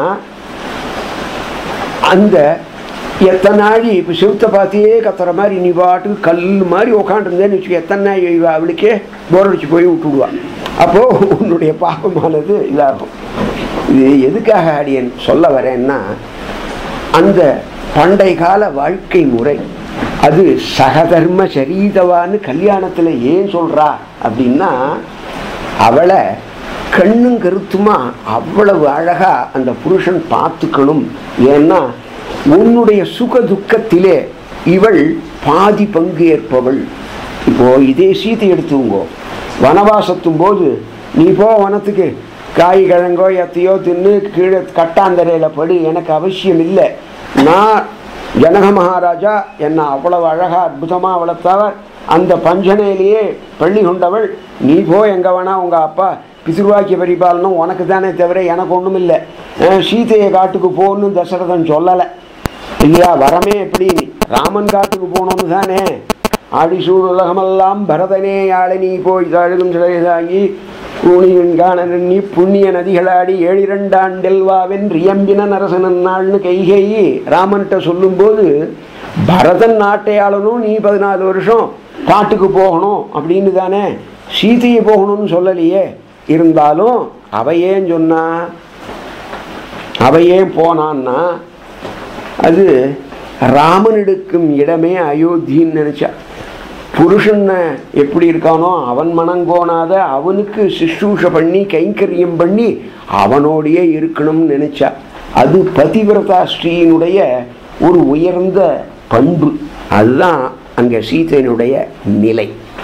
அந்த எத்தனை நாழி இப்போ செவுத்த பார்த்தியே கத்துற மாதிரி நீ பாட்டுக்கு கல் மாதிரி உக்காண்டிருந்தேன்னு வச்சுக்க எத்தனை நாள் இவ அவளுக்கே போர் அடிச்சு போய் விட்டுடுவா அப்போது உன்னுடைய பாவமானது இதாகும் இது எதுக்காக அடியன் சொல்ல வரேன்னா அந்த பண்டை கால வாழ்க்கை முறை அது சகதர்ம சரீதவான்னு கல்யாணத்தில் ஏன் சொல்கிறா அப்படின்னா அவளை கண்ணும் கருத்துமா அவ்வளவு அழகா அந்த புருஷன் பார்த்துக்கணும் ஏன்னா உன்னுடைய சுக துக்கத்திலே இவள் பாதி பங்கு ஏற்பவள் இப்போ இதே சீத்தை எடுத்துங்கோ வனவாசத்தும் போது நீ போ வனத்துக்கு காய் கிழங்கோ எத்தையோ தின்னு கீழே கட்டாந்தரையில் படி எனக்கு அவசியம் இல்லை நான் ஜனக மகாராஜா என்னை அவ்வளவு அழகாக அற்புதமாக வளர்த்தவர் அந்த பஞ்சனையிலேயே பள்ளி கொண்டவள் நீ போ எங்கே வேணா உங்கள் அப்பா பிசிறுவாக்கிய பரிபாலனம் உனக்கு தானே தவிர எனக்கு ஒன்றும் இல்லை அஹ் சீதையை காட்டுக்கு போகணுன்னு தசரதன் சொல்லலை இல்லையா வரமே எப்படி ராமன் காட்டுக்கு போகணும்னு தானே ஆடிசூழ் உலகமெல்லாம் பரதனே யாழை நீ போய் தழுகும் சிலைதாகி கூணியின் காண நீ புண்ணிய நதிகளாடி ஏழிரண்டாண்டெல்வாவென் ரியம்பின நரசனன் நாள்னு கைகேயி ராமன்கிட்ட சொல்லும்போது பரதன் நாட்டை ஆளணும் நீ பதினாலு வருஷம் காட்டுக்கு போகணும் அப்படின்னு தானே சீதையை போகணும்னு சொல்லலையே இருந்தாலும் அவ ஏன் சொன்னா அவ ஏன் போனான்னா அது ராமன் எடுக்கும் இடமே அயோத்தின்னு நினச்சா புருஷன் எப்படி இருக்கானோ அவன் மனங்கோணாத அவனுக்கு சிஸ்ரூஷ பண்ணி கைங்கரியம் பண்ணி அவனோடையே இருக்கணும்னு நினைச்சா அது பதிவிரதா ஸ்ரீயினுடைய ஒரு உயர்ந்த பண்பு அதுதான் அங்கே சீதையினுடைய நிலை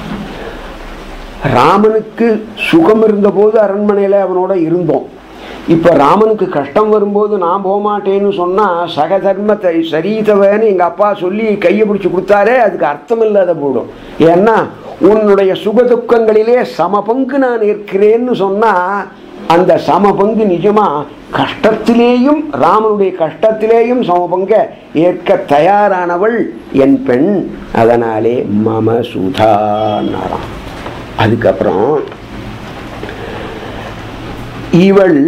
ராமனுக்கு சுகம் இருந்தபோது அரண்மனையில் அவனோட இருந்தோம் இப்போ ராமனுக்கு கஷ்டம் வரும்போது நான் போகமாட்டேன்னு சொன்னால் சகதர்மத்தை சரீதவன்னு எங்கள் அப்பா சொல்லி கையை பிடிச்சி கொடுத்தாரே அதுக்கு அர்த்தம் இல்லாத போடும் ஏன்னா உன்னுடைய சுக துக்கங்களிலே சம பங்கு நான் இருக்கிறேன்னு சொன்னால் அந்த சம பங்கு நிஜமா கஷ்டத்திலேயும் ராமனுடைய கஷ்டத்திலேயும் சம பங்கை ஏற்க தயாரானவள் என் பெண் அதனாலே மம சுதானாராம் அதுக்கப்புறம் இவள்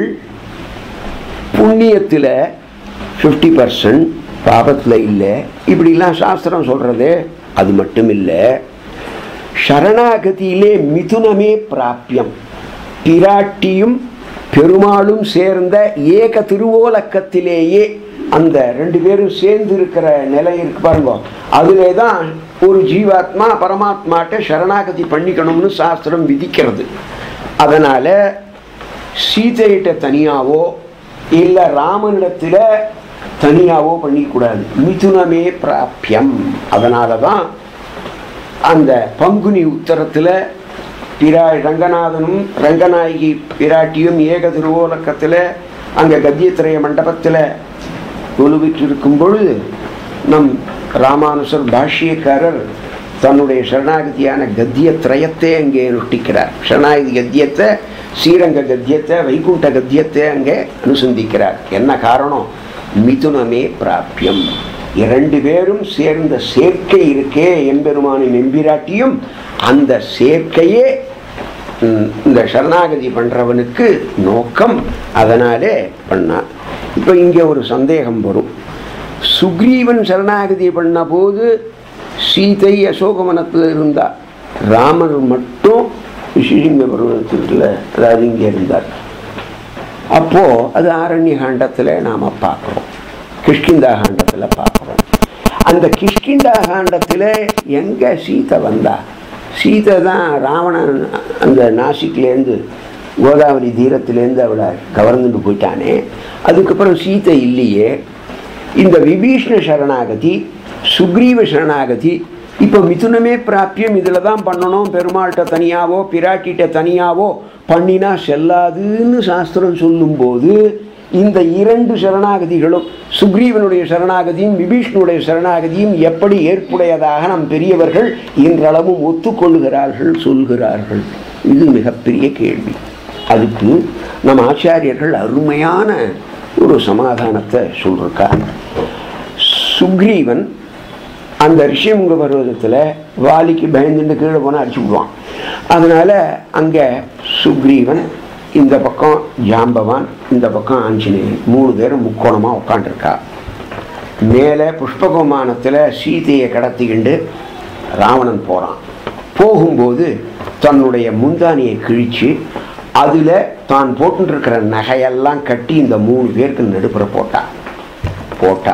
புண்ணியத்தில் ஃபிஃப்டி பர்சன்ட் பாபத்தில் இல்லை இப்படிலாம் சாஸ்திரம் சொல்கிறது அது மட்டும் இல்லை சரணாகதியிலே மிதுனமே பிராப்பியம் பிராட்டியும் பெருமாளும் சேர்ந்த ஏக திருவோலக்கத்திலேயே அந்த ரெண்டு பேரும் சேர்ந்து இருக்கிற நிலை இருக்கு பாருங்க அதிலே தான் ஒரு ஜீவாத்மா பரமாத்மாட்ட சரணாகதி பண்ணிக்கணும்னு சாஸ்திரம் விதிக்கிறது அதனால் சீதையிட்ட தனியாவோ இல்லை ராமனிடத்தில் தனியாவோ பண்ணிக்கூடாது மிதுனமே பிராப்பியம் அதனால தான் அந்த பங்குனி உத்தரத்தில் பிரா ரங்கநாதனும் ரங்கநாயகி பிராட்டியும் ஏக திருவோலக்கத்தில் அங்கே கத்தியத்திரைய மண்டபத்தில் ஒலுவிற்றிருக்கும் பொழுது நம் ராமானுசர் பாஷ்யக்காரர் தன்னுடைய சரணாகதியான கத்திய திரயத்தை அங்கே அனுஷ்டிக்கிறார் சரணாகதி கத்தியத்தை ஸ்ரீரங்க கத்தியத்தை வைகுண்ட கத்தியத்தை அங்கே அனுசந்திக்கிறார் என்ன காரணம் மிதுனமே பிராப்பியம் இரண்டு பேரும் சேர்ந்த சேர்க்கை இருக்கே எம்பெருமானின் எம்பிராட்டியும் அந்த சேர்க்கையே ம், இந்த சரணாகதி பண்றவனுக்கு நோக்கம் அதனாலே பண்ணான் இப்போ இங்கே ஒரு சந்தேகம் வரும் சுக்ரீவன் சரணாகதி பண்ண போது சீதை அசோகவனத்தில் இருந்தா ராமர் மட்டும் ரிஷிசிங்க பருவத்தில் அதாவது இங்கே இருந்தார் அப்போ அது ஆரண்ய காண்டத்தில் நாம் பார்க்குறோம் கிஷ்கிந்தா காண்டத்தில் பார்க்குறோம் அந்த கிஷ்கிந்தா காண்டத்தில் எங்கே சீதை வந்தா சீதை தான் ராவணன் அந்த நாசிக்லேருந்து கோதாவரி தீரத்திலேருந்து அவளை கவர்ந்துட்டு போயிட்டானே அதுக்கப்புறம் சீதை இல்லையே இந்த விபீஷ்ண சரணாகதி சுக்ரீவ சரணாகதி இப்போ மிதுனமே பிராப்பியம் இதில் தான் பண்ணணும் பெருமாள்கிட்ட தனியாவோ பிராட்டிகிட்ட தனியாவோ பண்ணினா செல்லாதுன்னு சாஸ்திரம் சொல்லும்போது இந்த இரண்டு சரணாகதிகளும் சுக்ரீவனுடைய சரணாகதியும் விபீஷ்ணுடைய சரணாகதியும் எப்படி ஏற்புடையதாக நம் பெரியவர்கள் இன்றளவும் ஒத்துக்கொள்கிறார்கள் சொல்கிறார்கள் இது மிகப்பெரிய கேள்வி அதுக்கு நம் ஆச்சாரியர்கள் அருமையான ஒரு சமாதானத்தை சொல்லிருக்காங்க சுக்ரீவன் அந்த ரிஷிமுக பர்வதத்தில் வாலிக்கு பயந்துட்டு கீழே போனால் அடிச்சு விடுவான் அதனால் அங்கே சுக்ரீவன் இந்த பக்கம் ஜாம்பவான் இந்த பக்கம் ஆஞ்சநேயன் மூணு பேரும் முக்கோணமாக உட்காண்டிருக்கா மேலே புஷ்பகுமானத்தில் சீதையை கடத்திக்கிண்டு ராவணன் போகிறான் போகும்போது தன்னுடைய முந்தானியை கிழிச்சு அதில் தான் போட்டுருக்கிற நகையெல்லாம் கட்டி இந்த மூணு பேருக்கு நடுப்புற போட்டா போட்டா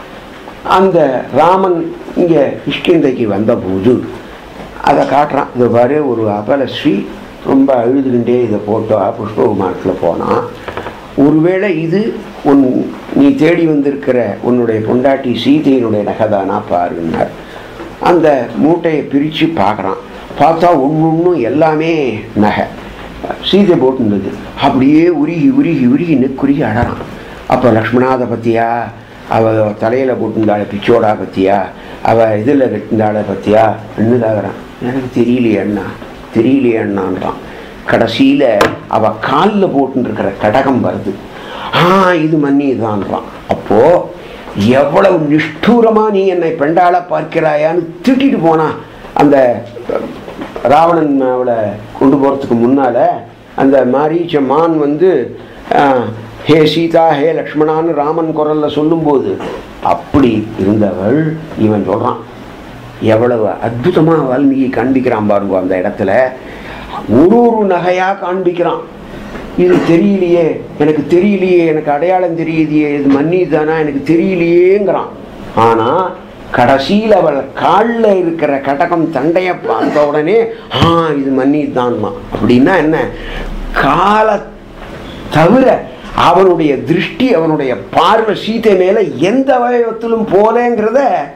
அந்த ராமன் இங்கே கிஷ்கிந்தைக்கு வந்தபோது அதை காட்டுறான் இது பாரு ஒரு அபலஸ்ரீ ரொம்ப அழுதுகிட்டே இதை போட்டா புஷ்ப விமானத்தில் போனான் ஒருவேளை இது உன் நீ தேடி வந்திருக்கிற உன்னுடைய பொண்டாட்டி சீதையினுடைய நகைதானா பாருன்னார் அந்த மூட்டையை பிரித்து பார்க்குறான் பார்த்தா ஒன்று ஒன்றும் எல்லாமே நகை சீதை போட்டுருந்தது அப்படியே உருகி உருகி உருகி நெக்குருகி அழறான் அப்போ லக்ஷ்மணாத பத்தியா அவ தலையில் போட்டிருந்தாள பிச்சோடா பத்தியா அவ இதில் கட்டிருந்தாள பத்தியா என்னதாகிறான் எனக்கு தெரியலையே அண்ணா தெரியலையே அண்ணான்றான் கடைசியில் அவ காலில் போட்டுருக்கிற கடகம் வருது ஆ இது மன்னி தான்றான் அப்போ எவ்வளவு நிஷ்டூரமாக நீ என்னை பெண்டாள பார்க்கிறாயான்னு திட்டிட்டு போனா அந்த ராவணன் அவளை கொண்டு போகிறதுக்கு முன்னால் அந்த மாரீச்ச மான் வந்து ஆஹ், ஹே சீதா ஹே லக்ஷ்மணான்னு ராமன் குரல்ல சொல்லும்போது அப்படி இருந்தவள் இவன் சொல்கிறான் எவ்வளவு அற்புதமாக வால்மீகி காண்பிக்கிறான் பாருங்க அந்த இடத்துல ஒரு ஒரு நகையாக காண்பிக்கிறான் இது தெரியலையே எனக்கு தெரியலையே எனக்கு அடையாளம் தெரியுதையே இது மன்னி தானா எனக்கு தெரியலையேங்கிறான் ஆனால் கடைசியில் அவள் காலில் இருக்கிற கடகம் தண்டையை பார்த்த உடனே ஆ இது மன்னி தான்மா அப்படின்னா என்ன கால தவிர அவனுடைய திருஷ்டி அவனுடைய பார்வை சீதை மேல எந்த அவயவத்திலும் போலேங்கிறத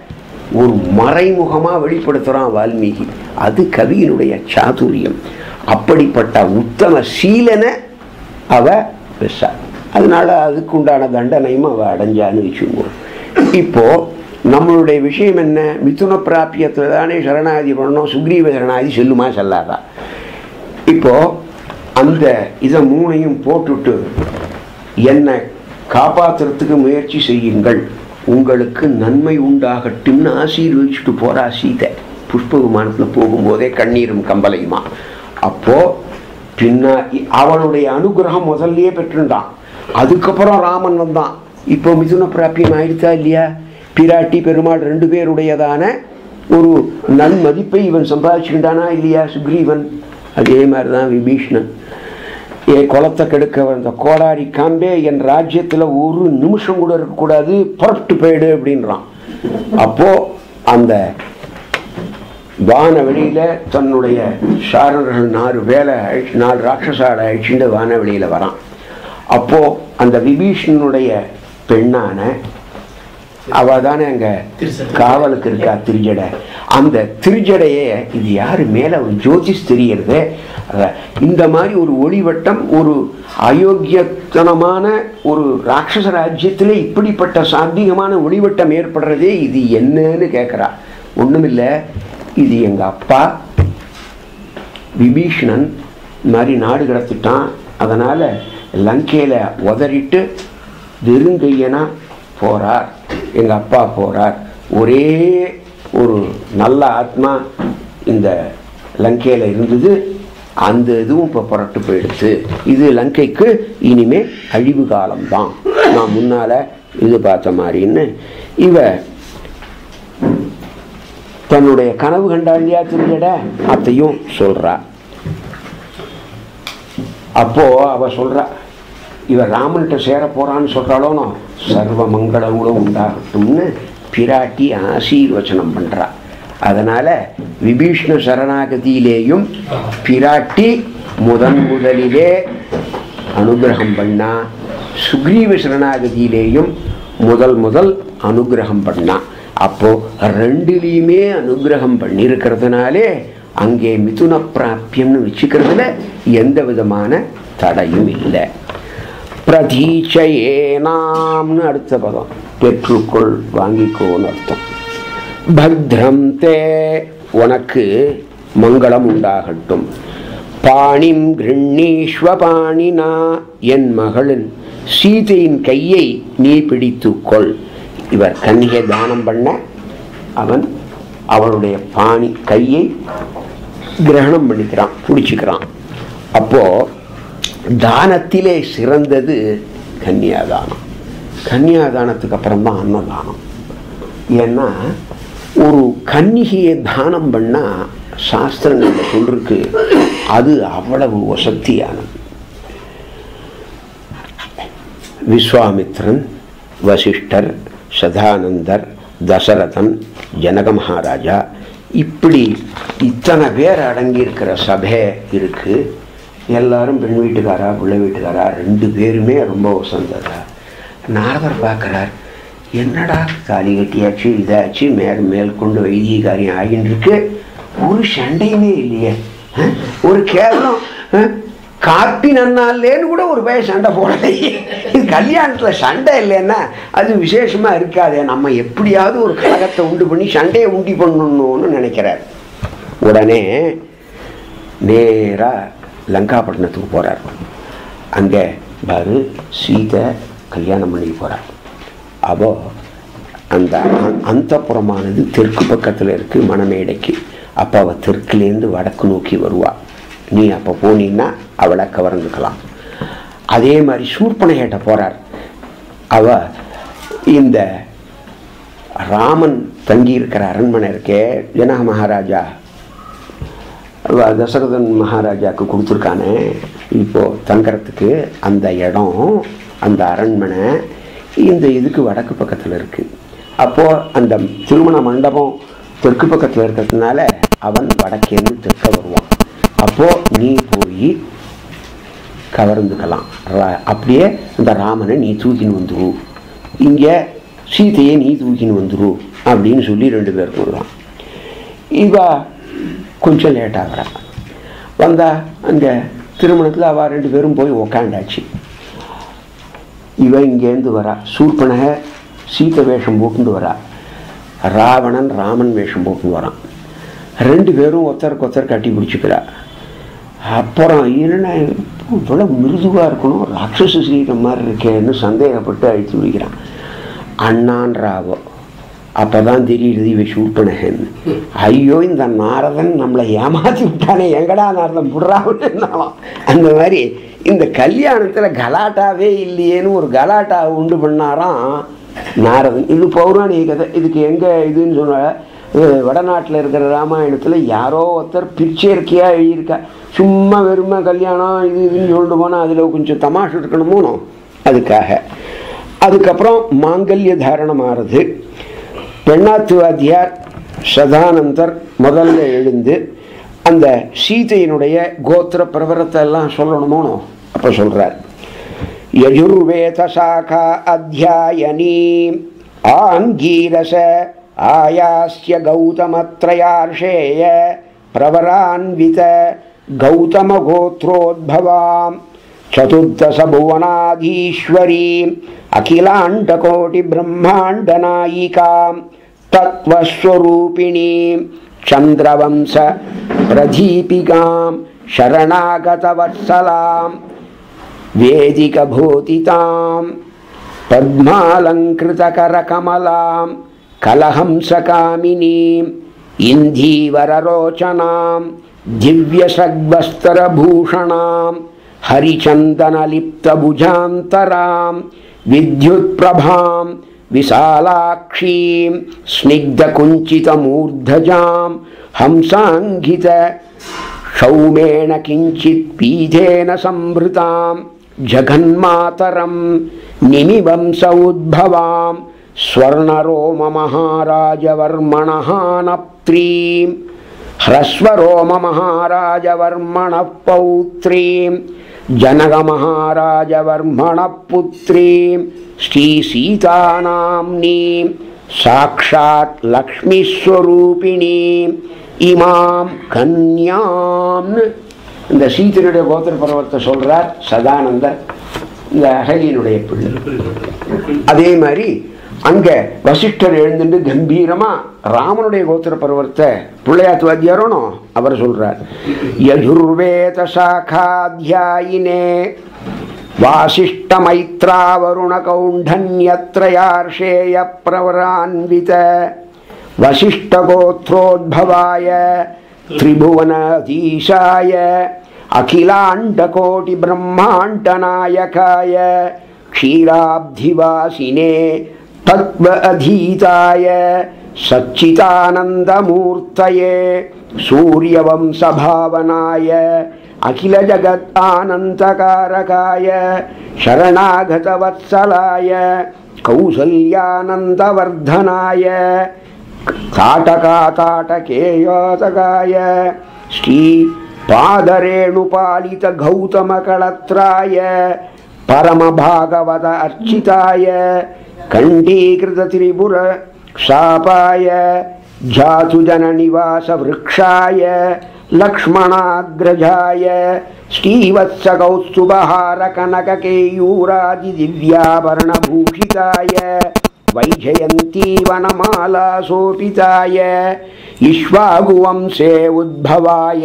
ஒரு மறைமுகமா வெளிப்படுத்துறான் வால்மீகி அது கவியினுடைய சாதுரியம் அப்படிப்பட்ட உத்தம சீலனை அவ பெருசா அதனால அதுக்கு உண்டான தண்டனையும் அவ அடைஞ்சான்னு வச்சுக்குவோம் இப்போ நம்மளுடைய விஷயம் என்ன மிதுன பிராபியத்தில் தானே சரணாதி பண்ணணும் சுக்ரீவ சரணாதி செல்லுமா செல்லாதா இப்போ அந்த இதை மூணையும் போட்டுட்டு என்னை காப்பாத்துறதுக்கு முயற்சி செய்யுங்கள் உங்களுக்கு நன்மை உண்டாகட்டும்னு ஆசீர்வதிச்சுட்டு போறா சீதை புஷ்ப விமானத்தில் போகும்போதே கண்ணீரும் கம்பலையுமா அப்போ பின்னா அவளுடைய அனுகிரகம் முதல்லயே பெற்றிருந்தான் அதுக்கப்புறம் ராமன் வந்தான் இப்போ மிதுன பிராபியம் ஆயிடுச்சா இல்லையா பிராட்டி பெருமாள் ரெண்டு பேருடையதான ஒரு நன்மதிப்பை இவன் சம்பாதிச்சுக்கிட்டானா இல்லையா சுக்ரீவன் அதே மாதிரி தான் விபீஷ்ணன் ஏ குளத்தை கெடுக்க வந்த கோடாரி காம்பே என் ராஜ்யத்தில் ஒரு நிமிஷம் கூட இருக்கக்கூடாது புறப்பட்டு போயிடு அப்படின்றான் அப்போ அந்த வான வெளியில தன்னுடைய சாரணர்கள் நாலு வேலை அழிச்சு நாலு ராட்சசாலை அழிச்சுட்டு வான வெளியில வரான் அப்போ அந்த விபீஷணனுடைய பெண்ணான அவ தானே அங்க திருச்சடை. காவலுக்கு இருக்கா திருஜடை அந்த திருஜடையே இது யாரு மேல ஒரு ஜோதிஷ் தெரியறது அத- இந்த மாதிரி ஒரு ஒளிவட்டம் ஒரு அயோக்கியத்தனமான ஒரு ராட்சச ராஜ்யத்திலே இப்படிப்பட்ட சாத்தியமான ஒளிவட்டம் ஏற்படுறதே இது என்னன்னு கேட்குறா ஒண்ணுமில்ல இது எங்க அப்பா விபீஷணன் இந்த மாதிரி நாடு கடத்திட்டான் அதனால லங்கையில உதறிட்டு வெறுங்கையனா போறார் எங்க அப்பா போறார் ஒரே ஒரு நல்ல ஆத்மா இந்த லங்கையில இருந்தது அந்த இதுவும் இப்போ புரட்டு போயிடுச்சு இது லங்கைக்கு இனிமே அழிவு காலம்தான் நான் முன்னால இது பார்த்த மாதிரின்னு இவ தன்னுடைய கனவு கண்டா இல்லையா திருஞ்சட அத்தையும் சொல்றா அப்போ அவ சொல்றா இவ ராமன்கிட்ட சேர போறான்னு சொல்றாளோனோ சர்வ மங்களங்களும் உண்டாகட்டும்னு பிராட்டி ஆசீர்வச்சனம் பண்றா அதனால விபீஷ்ண சரணாகதியிலேயும் பிராட்டி முதன் முதலிலே அனுகிரகம் பண்ணா சுக்ரீவ சரணாகதியிலேயும் முதல் முதல் அனுகிரகம் பண்ணா அப்போ ரெண்டுலேயுமே அனுகிரகம் பண்ணியிருக்கிறதுனாலே அங்கே மிதுன பிராபியம்னு வச்சுக்கிறதுல எந்த விதமான தடையும் இல்லை பிரதீச்சையேனாம்னு அடுத்த பதம் பெற்றுக்கொள் வாங்கிக்கோன்னு அர்த்தம் பத்ரம் தே உனக்கு மங்களம் உண்டாகட்டும் பாணிம் கிருண்ணீஸ்வ பாணினா என் மகளின் சீதையின் கையை நீ பிடித்துக்கொள் இவர் கன்னிகை தானம் பண்ண அவன் அவளுடைய பாணி கையை கிரகணம் பண்ணிக்கிறான் பிடிச்சிக்கிறான் அப்போ தானத்திலே சிறந்தது கன்னியாதானம் கன்னியாதானத்துக்கு அப்புறம் தான் அன்னதானம் ஏன்னா ஒரு கன்னிகையை தானம் பண்ணா சாஸ்திரங்கள்ல சொல்லிருக்கு அது அவ்வளவு வசத்தியானது விஸ்வாமித்ரன் வசிஷ்டர் சதானந்தர் தசரதன் ஜனக மகாராஜா இப்படி இத்தனை பேர் அடங்கியிருக்கிற சபை இருக்கு எல்லாரும் பெண் வீட்டுக்காரா பிள்ளை வீட்டுக்காரா ரெண்டு பேருமே ரொம்ப வசந்ததா நாரதர் பார்க்குறார் என்னடா தாலி கட்டியாச்சு இதாச்சு மேல் மேல் கொண்டு வைத்திய காரியம் ஆகின்னு இருக்கு ஒரு சண்டையுமே இல்லையே அஹ்? ஒரு கேவலம் அஹ்? காப்பி நன்னாலேன்னு கூட ஒரு பையன் சண்டை போடலையே இது கல்யாணத்தில் சண்டை இல்லைன்னா அது விசேஷமாக இருக்காதே நம்ம எப்படியாவது ஒரு கழகத்தை உண்டு பண்ணி சண்டையை உண்டி பண்ணணும்னு நினைக்கிறார் உடனே நேராக லங்காபட்டினத்துக்கு போகிறார் அங்கே பாரு சீதை கல்யாணம் பண்ணி போகிறார் அவோ அந்த அந்த புறமானது தெற்கு பக்கத்தில் இருக்குது மணமேடைக்கு அப்போ அவள் தெற்குலேருந்து வடக்கு நோக்கி வருவா நீ அப்போ போனீன்னா அவளை கவர்ந்துக்கலாம் அதே மாதிரி சூர்பனகேட்ட போகிறார் அவ இந்த ராமன் தங்கியிருக்கிற அரண்மனை இருக்கே ஜனக மகாராஜா அவ தசரதன் மகாராஜாவுக்கு கொடுத்துருக்கானே இப்போ தங்கறதுக்கு அந்த இடம் அந்த அரண்மனை இந்த இதுக்கு வடக்கு பக்கத்தில் இருக்கு அப்போ அந்த திருமண மண்டபம் தெற்கு பக்கத்தில் இருக்கிறதுனால அவன் வடக்கேந்து தெற்க வருவான் அப்போ நீ போய் கவர்ந்துக்கலாம் ரா- அப்படியே அந்த ராமனை நீ தூக்கின்னு வந்துரு இங்கே சீதையை நீ தூக்கின்னு வந்துரு அப்படின்னு சொல்லி ரெண்டு பேர் சொல்லுவான் இவ கொஞ்சம் லேட்டாக வரா வந்தா அங்கே திருமணத்தில் அவள் ரெண்டு பேரும் போய் உக்காண்டாச்சு இவன் இங்கேருந்து வரா சூர்பனக சீத்த வேஷம் போட்டுட்டு வரா ராவணன் ராமன் வேஷம் போட்டுன்னு வரான் ரெண்டு பேரும் ஒருத்தருக்கு ஒருத்தர் கட்டி பிடிச்சிக்கிறா அப்புறம் என்னென்ன இவ்வளோ மிருதுவாக இருக்கணும் ராட்சச சரீரம் மாதிரி இருக்கேன்னு சந்தேகப்பட்டு அழித்து விடுகிறான் அண்ணான் ராவோ அப்போ தான் தெரியுது இவ சூர்பனகன்னு ஐயோ இந்த நாரதன் நம்மளை ஏமாத்தி விட்டானே எங்கடா நாரதன் புடுறாவுன்னாலாம் அந்த மாதிரி இந்த கல்யாணத்தில் கலாட்டாவே இல்லையேன்னு ஒரு கலாட்டா உண்டு பண்ணாராம் நாரதன் இது பௌராணிக கதை இதுக்கு எங்கே இதுன்னு சொன்ன வடநாட்டில் இருக்கிற ராமாயணத்தில் யாரோ ஒருத்தர் பிச்சேர்க்கையாக எழுதியிருக்கா சும்மா வெறுமை கல்யாணம் இது இதுன்னு சொல்லிட்டு போனால் அதில் கொஞ்சம் தமாஷ் இருக்கணுமோ அதுக்காக அதுக்கப்புறம் மாங்கல்ய தாரணம் ஆறுது பெண்ணாத்து வாத்தியார் சதானந்தர் முதல்ல எழுந்து அந்த சீதையினுடைய கோத்திர பிரவரத்தை எல்லாம் சொல்லணுமோனோ அப்போ சொல்கிறார் யஜுர்வேத சாகா அத்தியாயனீ ஆங்கீரச ஆயாஸ்ய கௌதமத்ரயார்ஷேய பிரவரான்வித கௌதமகோத்ரோத்பவாம் चतुर्दशभुवनाधीश्वरीम् अखिलाण्डकोटिब्रह्माण्डनायिकां तत्त्वस्वरूपिणीं चन्द्रवंश प्रदीपिकां शरणागतवत्सलां वेदिकभूतितां पद्मालङ्कृतकरकमलां कलहंसकामिनीम् इन्धीवररोचनां दिव्यसग्वस्तरभूषणां हरिचन्दनलिप्तभुजान्तरां विद्युत्प्रभां विशालाक्षीं स्निग्धकुञ्चितमूर्धजां हंसाङ्गित सौमेण किञ्चित् पीठेन संवृतां जगन्मातरं निमिवंस उद्भवां स्वर्णरोममहाराजवर्मणः नप्त्रीं ह्रस्वरोममहाराजवर्मणः पौत्रीं जनकमहाराजवर्मणः पुत्रीं श्रीसीतानाम्नीं साक्षात् लक्ष्मीस्वरूपिणीम् இமாம் கன்யாம்னு இந்த சீத்தனுடைய கோத்திர பருவத்தை சொல்றார் சதானந்தர் இந்த அகலியினுடைய பிள்ளை அதே மாதிரி அங்க வசிஷ்டர் எழுந்துட்டு கம்பீரமா ராமனுடைய கோத்திர பருவத்தை பிள்ளையாத்து வாத்தியாரோனோ அவர் சொல்றார் யஜுர்வேத சாகாத்தியாயினே வாசிஷ்ட மைத்ராவருண கௌண்டன்யத்ரயார்ஷேய பிரவரான்வித वशिष्ठगोत्रोद्भवाय त्रिभुवनाधीशाय अखिलाण्डकोटिब्रह्माण्डनायकाय क्षीराब्धिवासिने तत्त्व अधीताय सच्चिदानन्दमूर्तये सूर्यवंशभावनाय अखिलजगत् आनन्दकारकाय शरणागतवत्सलाय कौसल्यानन्दवर्धनाय ताटकाताटकेयोतकाय श्रीपादरेणुपालितगौतमकळत्राय परमभागवत अर्चिताय कण्ठीकृतत्रिपुर शापाय जातुजननिवासवृक्षाय लक्ष्मणाग्रजाय श्रीवत्सकौस्तुभहारकनककेयूरादिदिव्याभरणभूषिताय वैजयन्तीवनमालासोपिताय इक्ष्वाकुवंशे उद्भवाय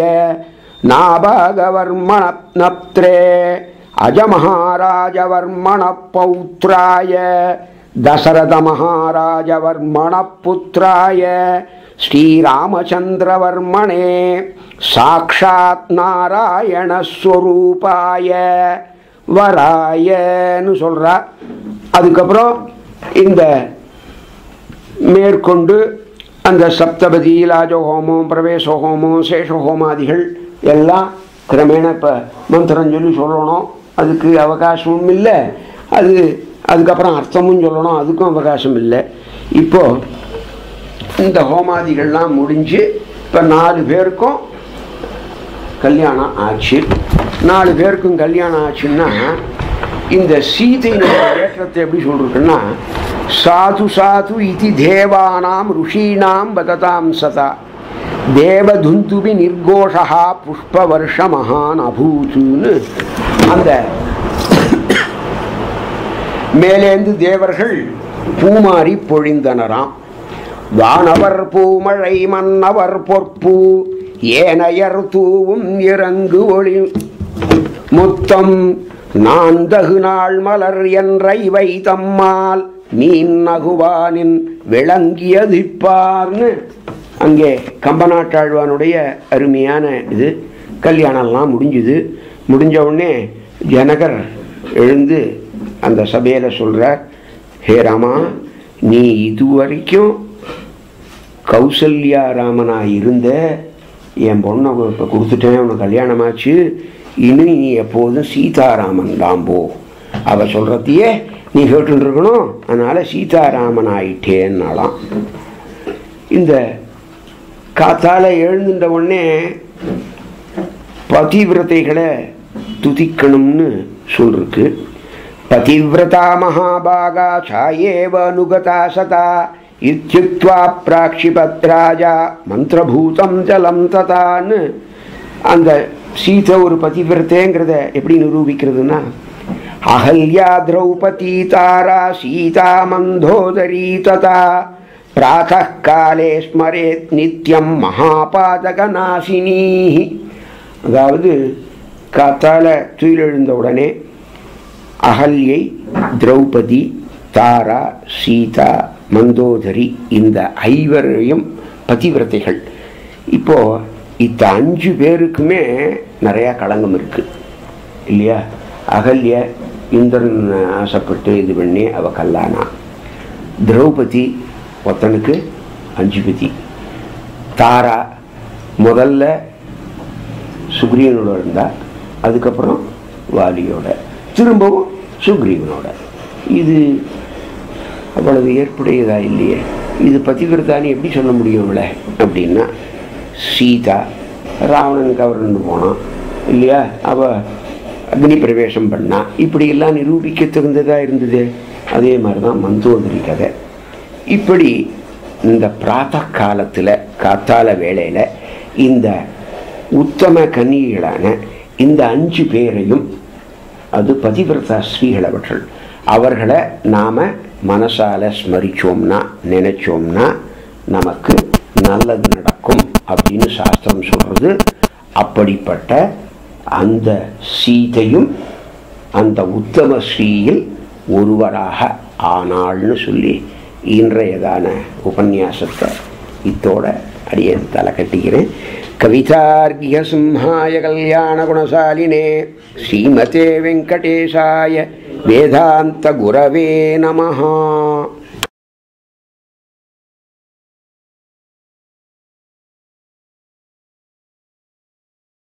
नाभागवर्मणप्नप्त्रे अजमहाराजवर्मणः पौत्राय दशरथमहाराजवर्मणः पुत्राय श्रीरामचन्द्रवर्मणे साक्षात् நாராயணஸ்வரூபாய வராயன்னு சொல்றா அதுக்கப்புறம் இந்த மேற்கொண்டு அந்த சப்தபதி லாஜ ஹோமம் பிரவேச ஹோமம் சேஷ ஹோமாதிகள் எல்லாம் கிரமேண இப்போ மந்திரம் சொல்லி சொல்லணும் அதுக்கு அவகாசமும் இல்லை அது அதுக்கப்புறம் அர்த்தமும் சொல்லணும் அதுக்கும் அவகாசம் இல்லை இப்போ இந்த ஹோமாதிகள்லாம் முடிஞ்சு இப்போ நாலு பேருக்கும் கல்யாணம் ஆச்சு நாலு பேருக்கும் கல்யாணம் ஆச்சுன்னா இந்த சீதையினுடைய ஏற்றத்தை எப்படி சொல்றதுன்னா சாது சாது இது தேவானாம் ருஷீணாம் வததாம் சதா தேவதுந்துபி நிர்கோஷா புஷ்பவர்ஷ மகான் அபூத்துன்னு அந்த மேலேந்து தேவர்கள் பூமாரி பொழிந்தனராம் வானவர் பூமழை மன்னவர் பொற்பு ஏனையர் தூவும் இறங்கு ஒளி முத்தம் நான் தகு நாள் மலர் என்ற இவை தம்மால் மீன் நகுவானின் விளங்கியதிப்பார்னு அங்கே கம்பநாட்டாழ்வானுடைய அருமையான இது கல்யாணம்லாம் முடிஞ்சுது முடிஞ்ச உடனே ஜனகர் எழுந்து அந்த சபையில் சொல்கிறார் ஹே ராமா நீ இதுவரைக்கும் கௌசல்யா ராமனா இருந்த என் பொண்ணை இப்போ கொடுத்துட்டேன் உனக்கு கல்யாணமாச்சு இனி நீ எப்போதும் சீதாராமன் தான் போ அவ சொல்கிறதையே நீ கேட்டுன்னு இருக்கணும் அதனால் சீதாராமன் ஆயிட்டேன்னாலாம் இந்த காத்தால எழுந்துட்ட உடனே பதிவிரதைகளை துதிக்கணும்னு சொல்லிருக்கு பதிவிரதா மகாபாகா சாயேவ அனுகதா சதா இத்யுக்த்வா பிராட்சிபத்ராஜா மந்திரபூதம் ஜலம் ததான்னு அந்த சீதை ஒரு பதிவிரதேங்கிறத எப்படி நிரூபிக்கிறதுன்னா அகல்யா திரௌபதி தாரா சீதா மந்தோதரி ததா பிராத்தः காலே ஸ்மரேத் நித்யம் மகாபாதக நாசினி அதாவது காத்தால துயிலெழுந்த உடனே அகல்யை திரௌபதி தாரா சீதா மந்தோதரி இந்த ஐவரையும் பதிவிரதைகள் இப்போ இந்த அஞ்சு பேருக்குமே நிறையா களங்கம் இருக்கு இல்லையா அகல்ய இந்திரன் ஆசைப்பட்டு இது பண்ணி அவ கல்லானா திரௌபதி ஒருத்தனுக்கு அஞ்சு பதி தாரா முதல்ல சுக்ரீவனோட இருந்தா அதுக்கப்புறம் வாலியோட திரும்பவும் சுக்ரீவனோட இது அவ்வளவு ஏற்புடையதா இல்லையே இது பதிவிரதான்னு எப்படி சொல்ல முடியும் அவளை அப்படின்னா சீதா ராவணனுக்கு அவர் இருந்து போனான் இல்லையா அவ அக்னி பிரவேசம் பண்ணா இப்படியெல்லாம் நிரூபிக்க தகுந்ததா இருந்தது அதே மாதிரி தான் மந்தோதரி கதை இப்படி இந்த பிராத்த காலத்தில் காத்தால வேளையில் இந்த உத்தம கன்னிகளான இந்த அஞ்சு பேரையும் அது பதிவிரதா ஸ்ரீகள் அவர்கள் அவர்களை நாம் மனசால ஸ்மரிச்சோம்னா நினைச்சோம்னா நமக்கு நல்லது நடக்கும் அப்படின்னு சாஸ்திரம் சொல்றது அப்படிப்பட்ட அந்த சீதையும் அந்த உத்தம ஸ்ரீயில் ஒருவராக ஆனாள்னு சொல்லி இன்றையதான உபன்யாசத்தை இத்தோட அடியேன் தலை கட்டிக்கிறேன் கவிதார்கிய சிம்ஹாய கல்யாண குணசாலினே ஸ்ரீமதே வெங்கடேசாய வேதாந்த குரவே நமஹா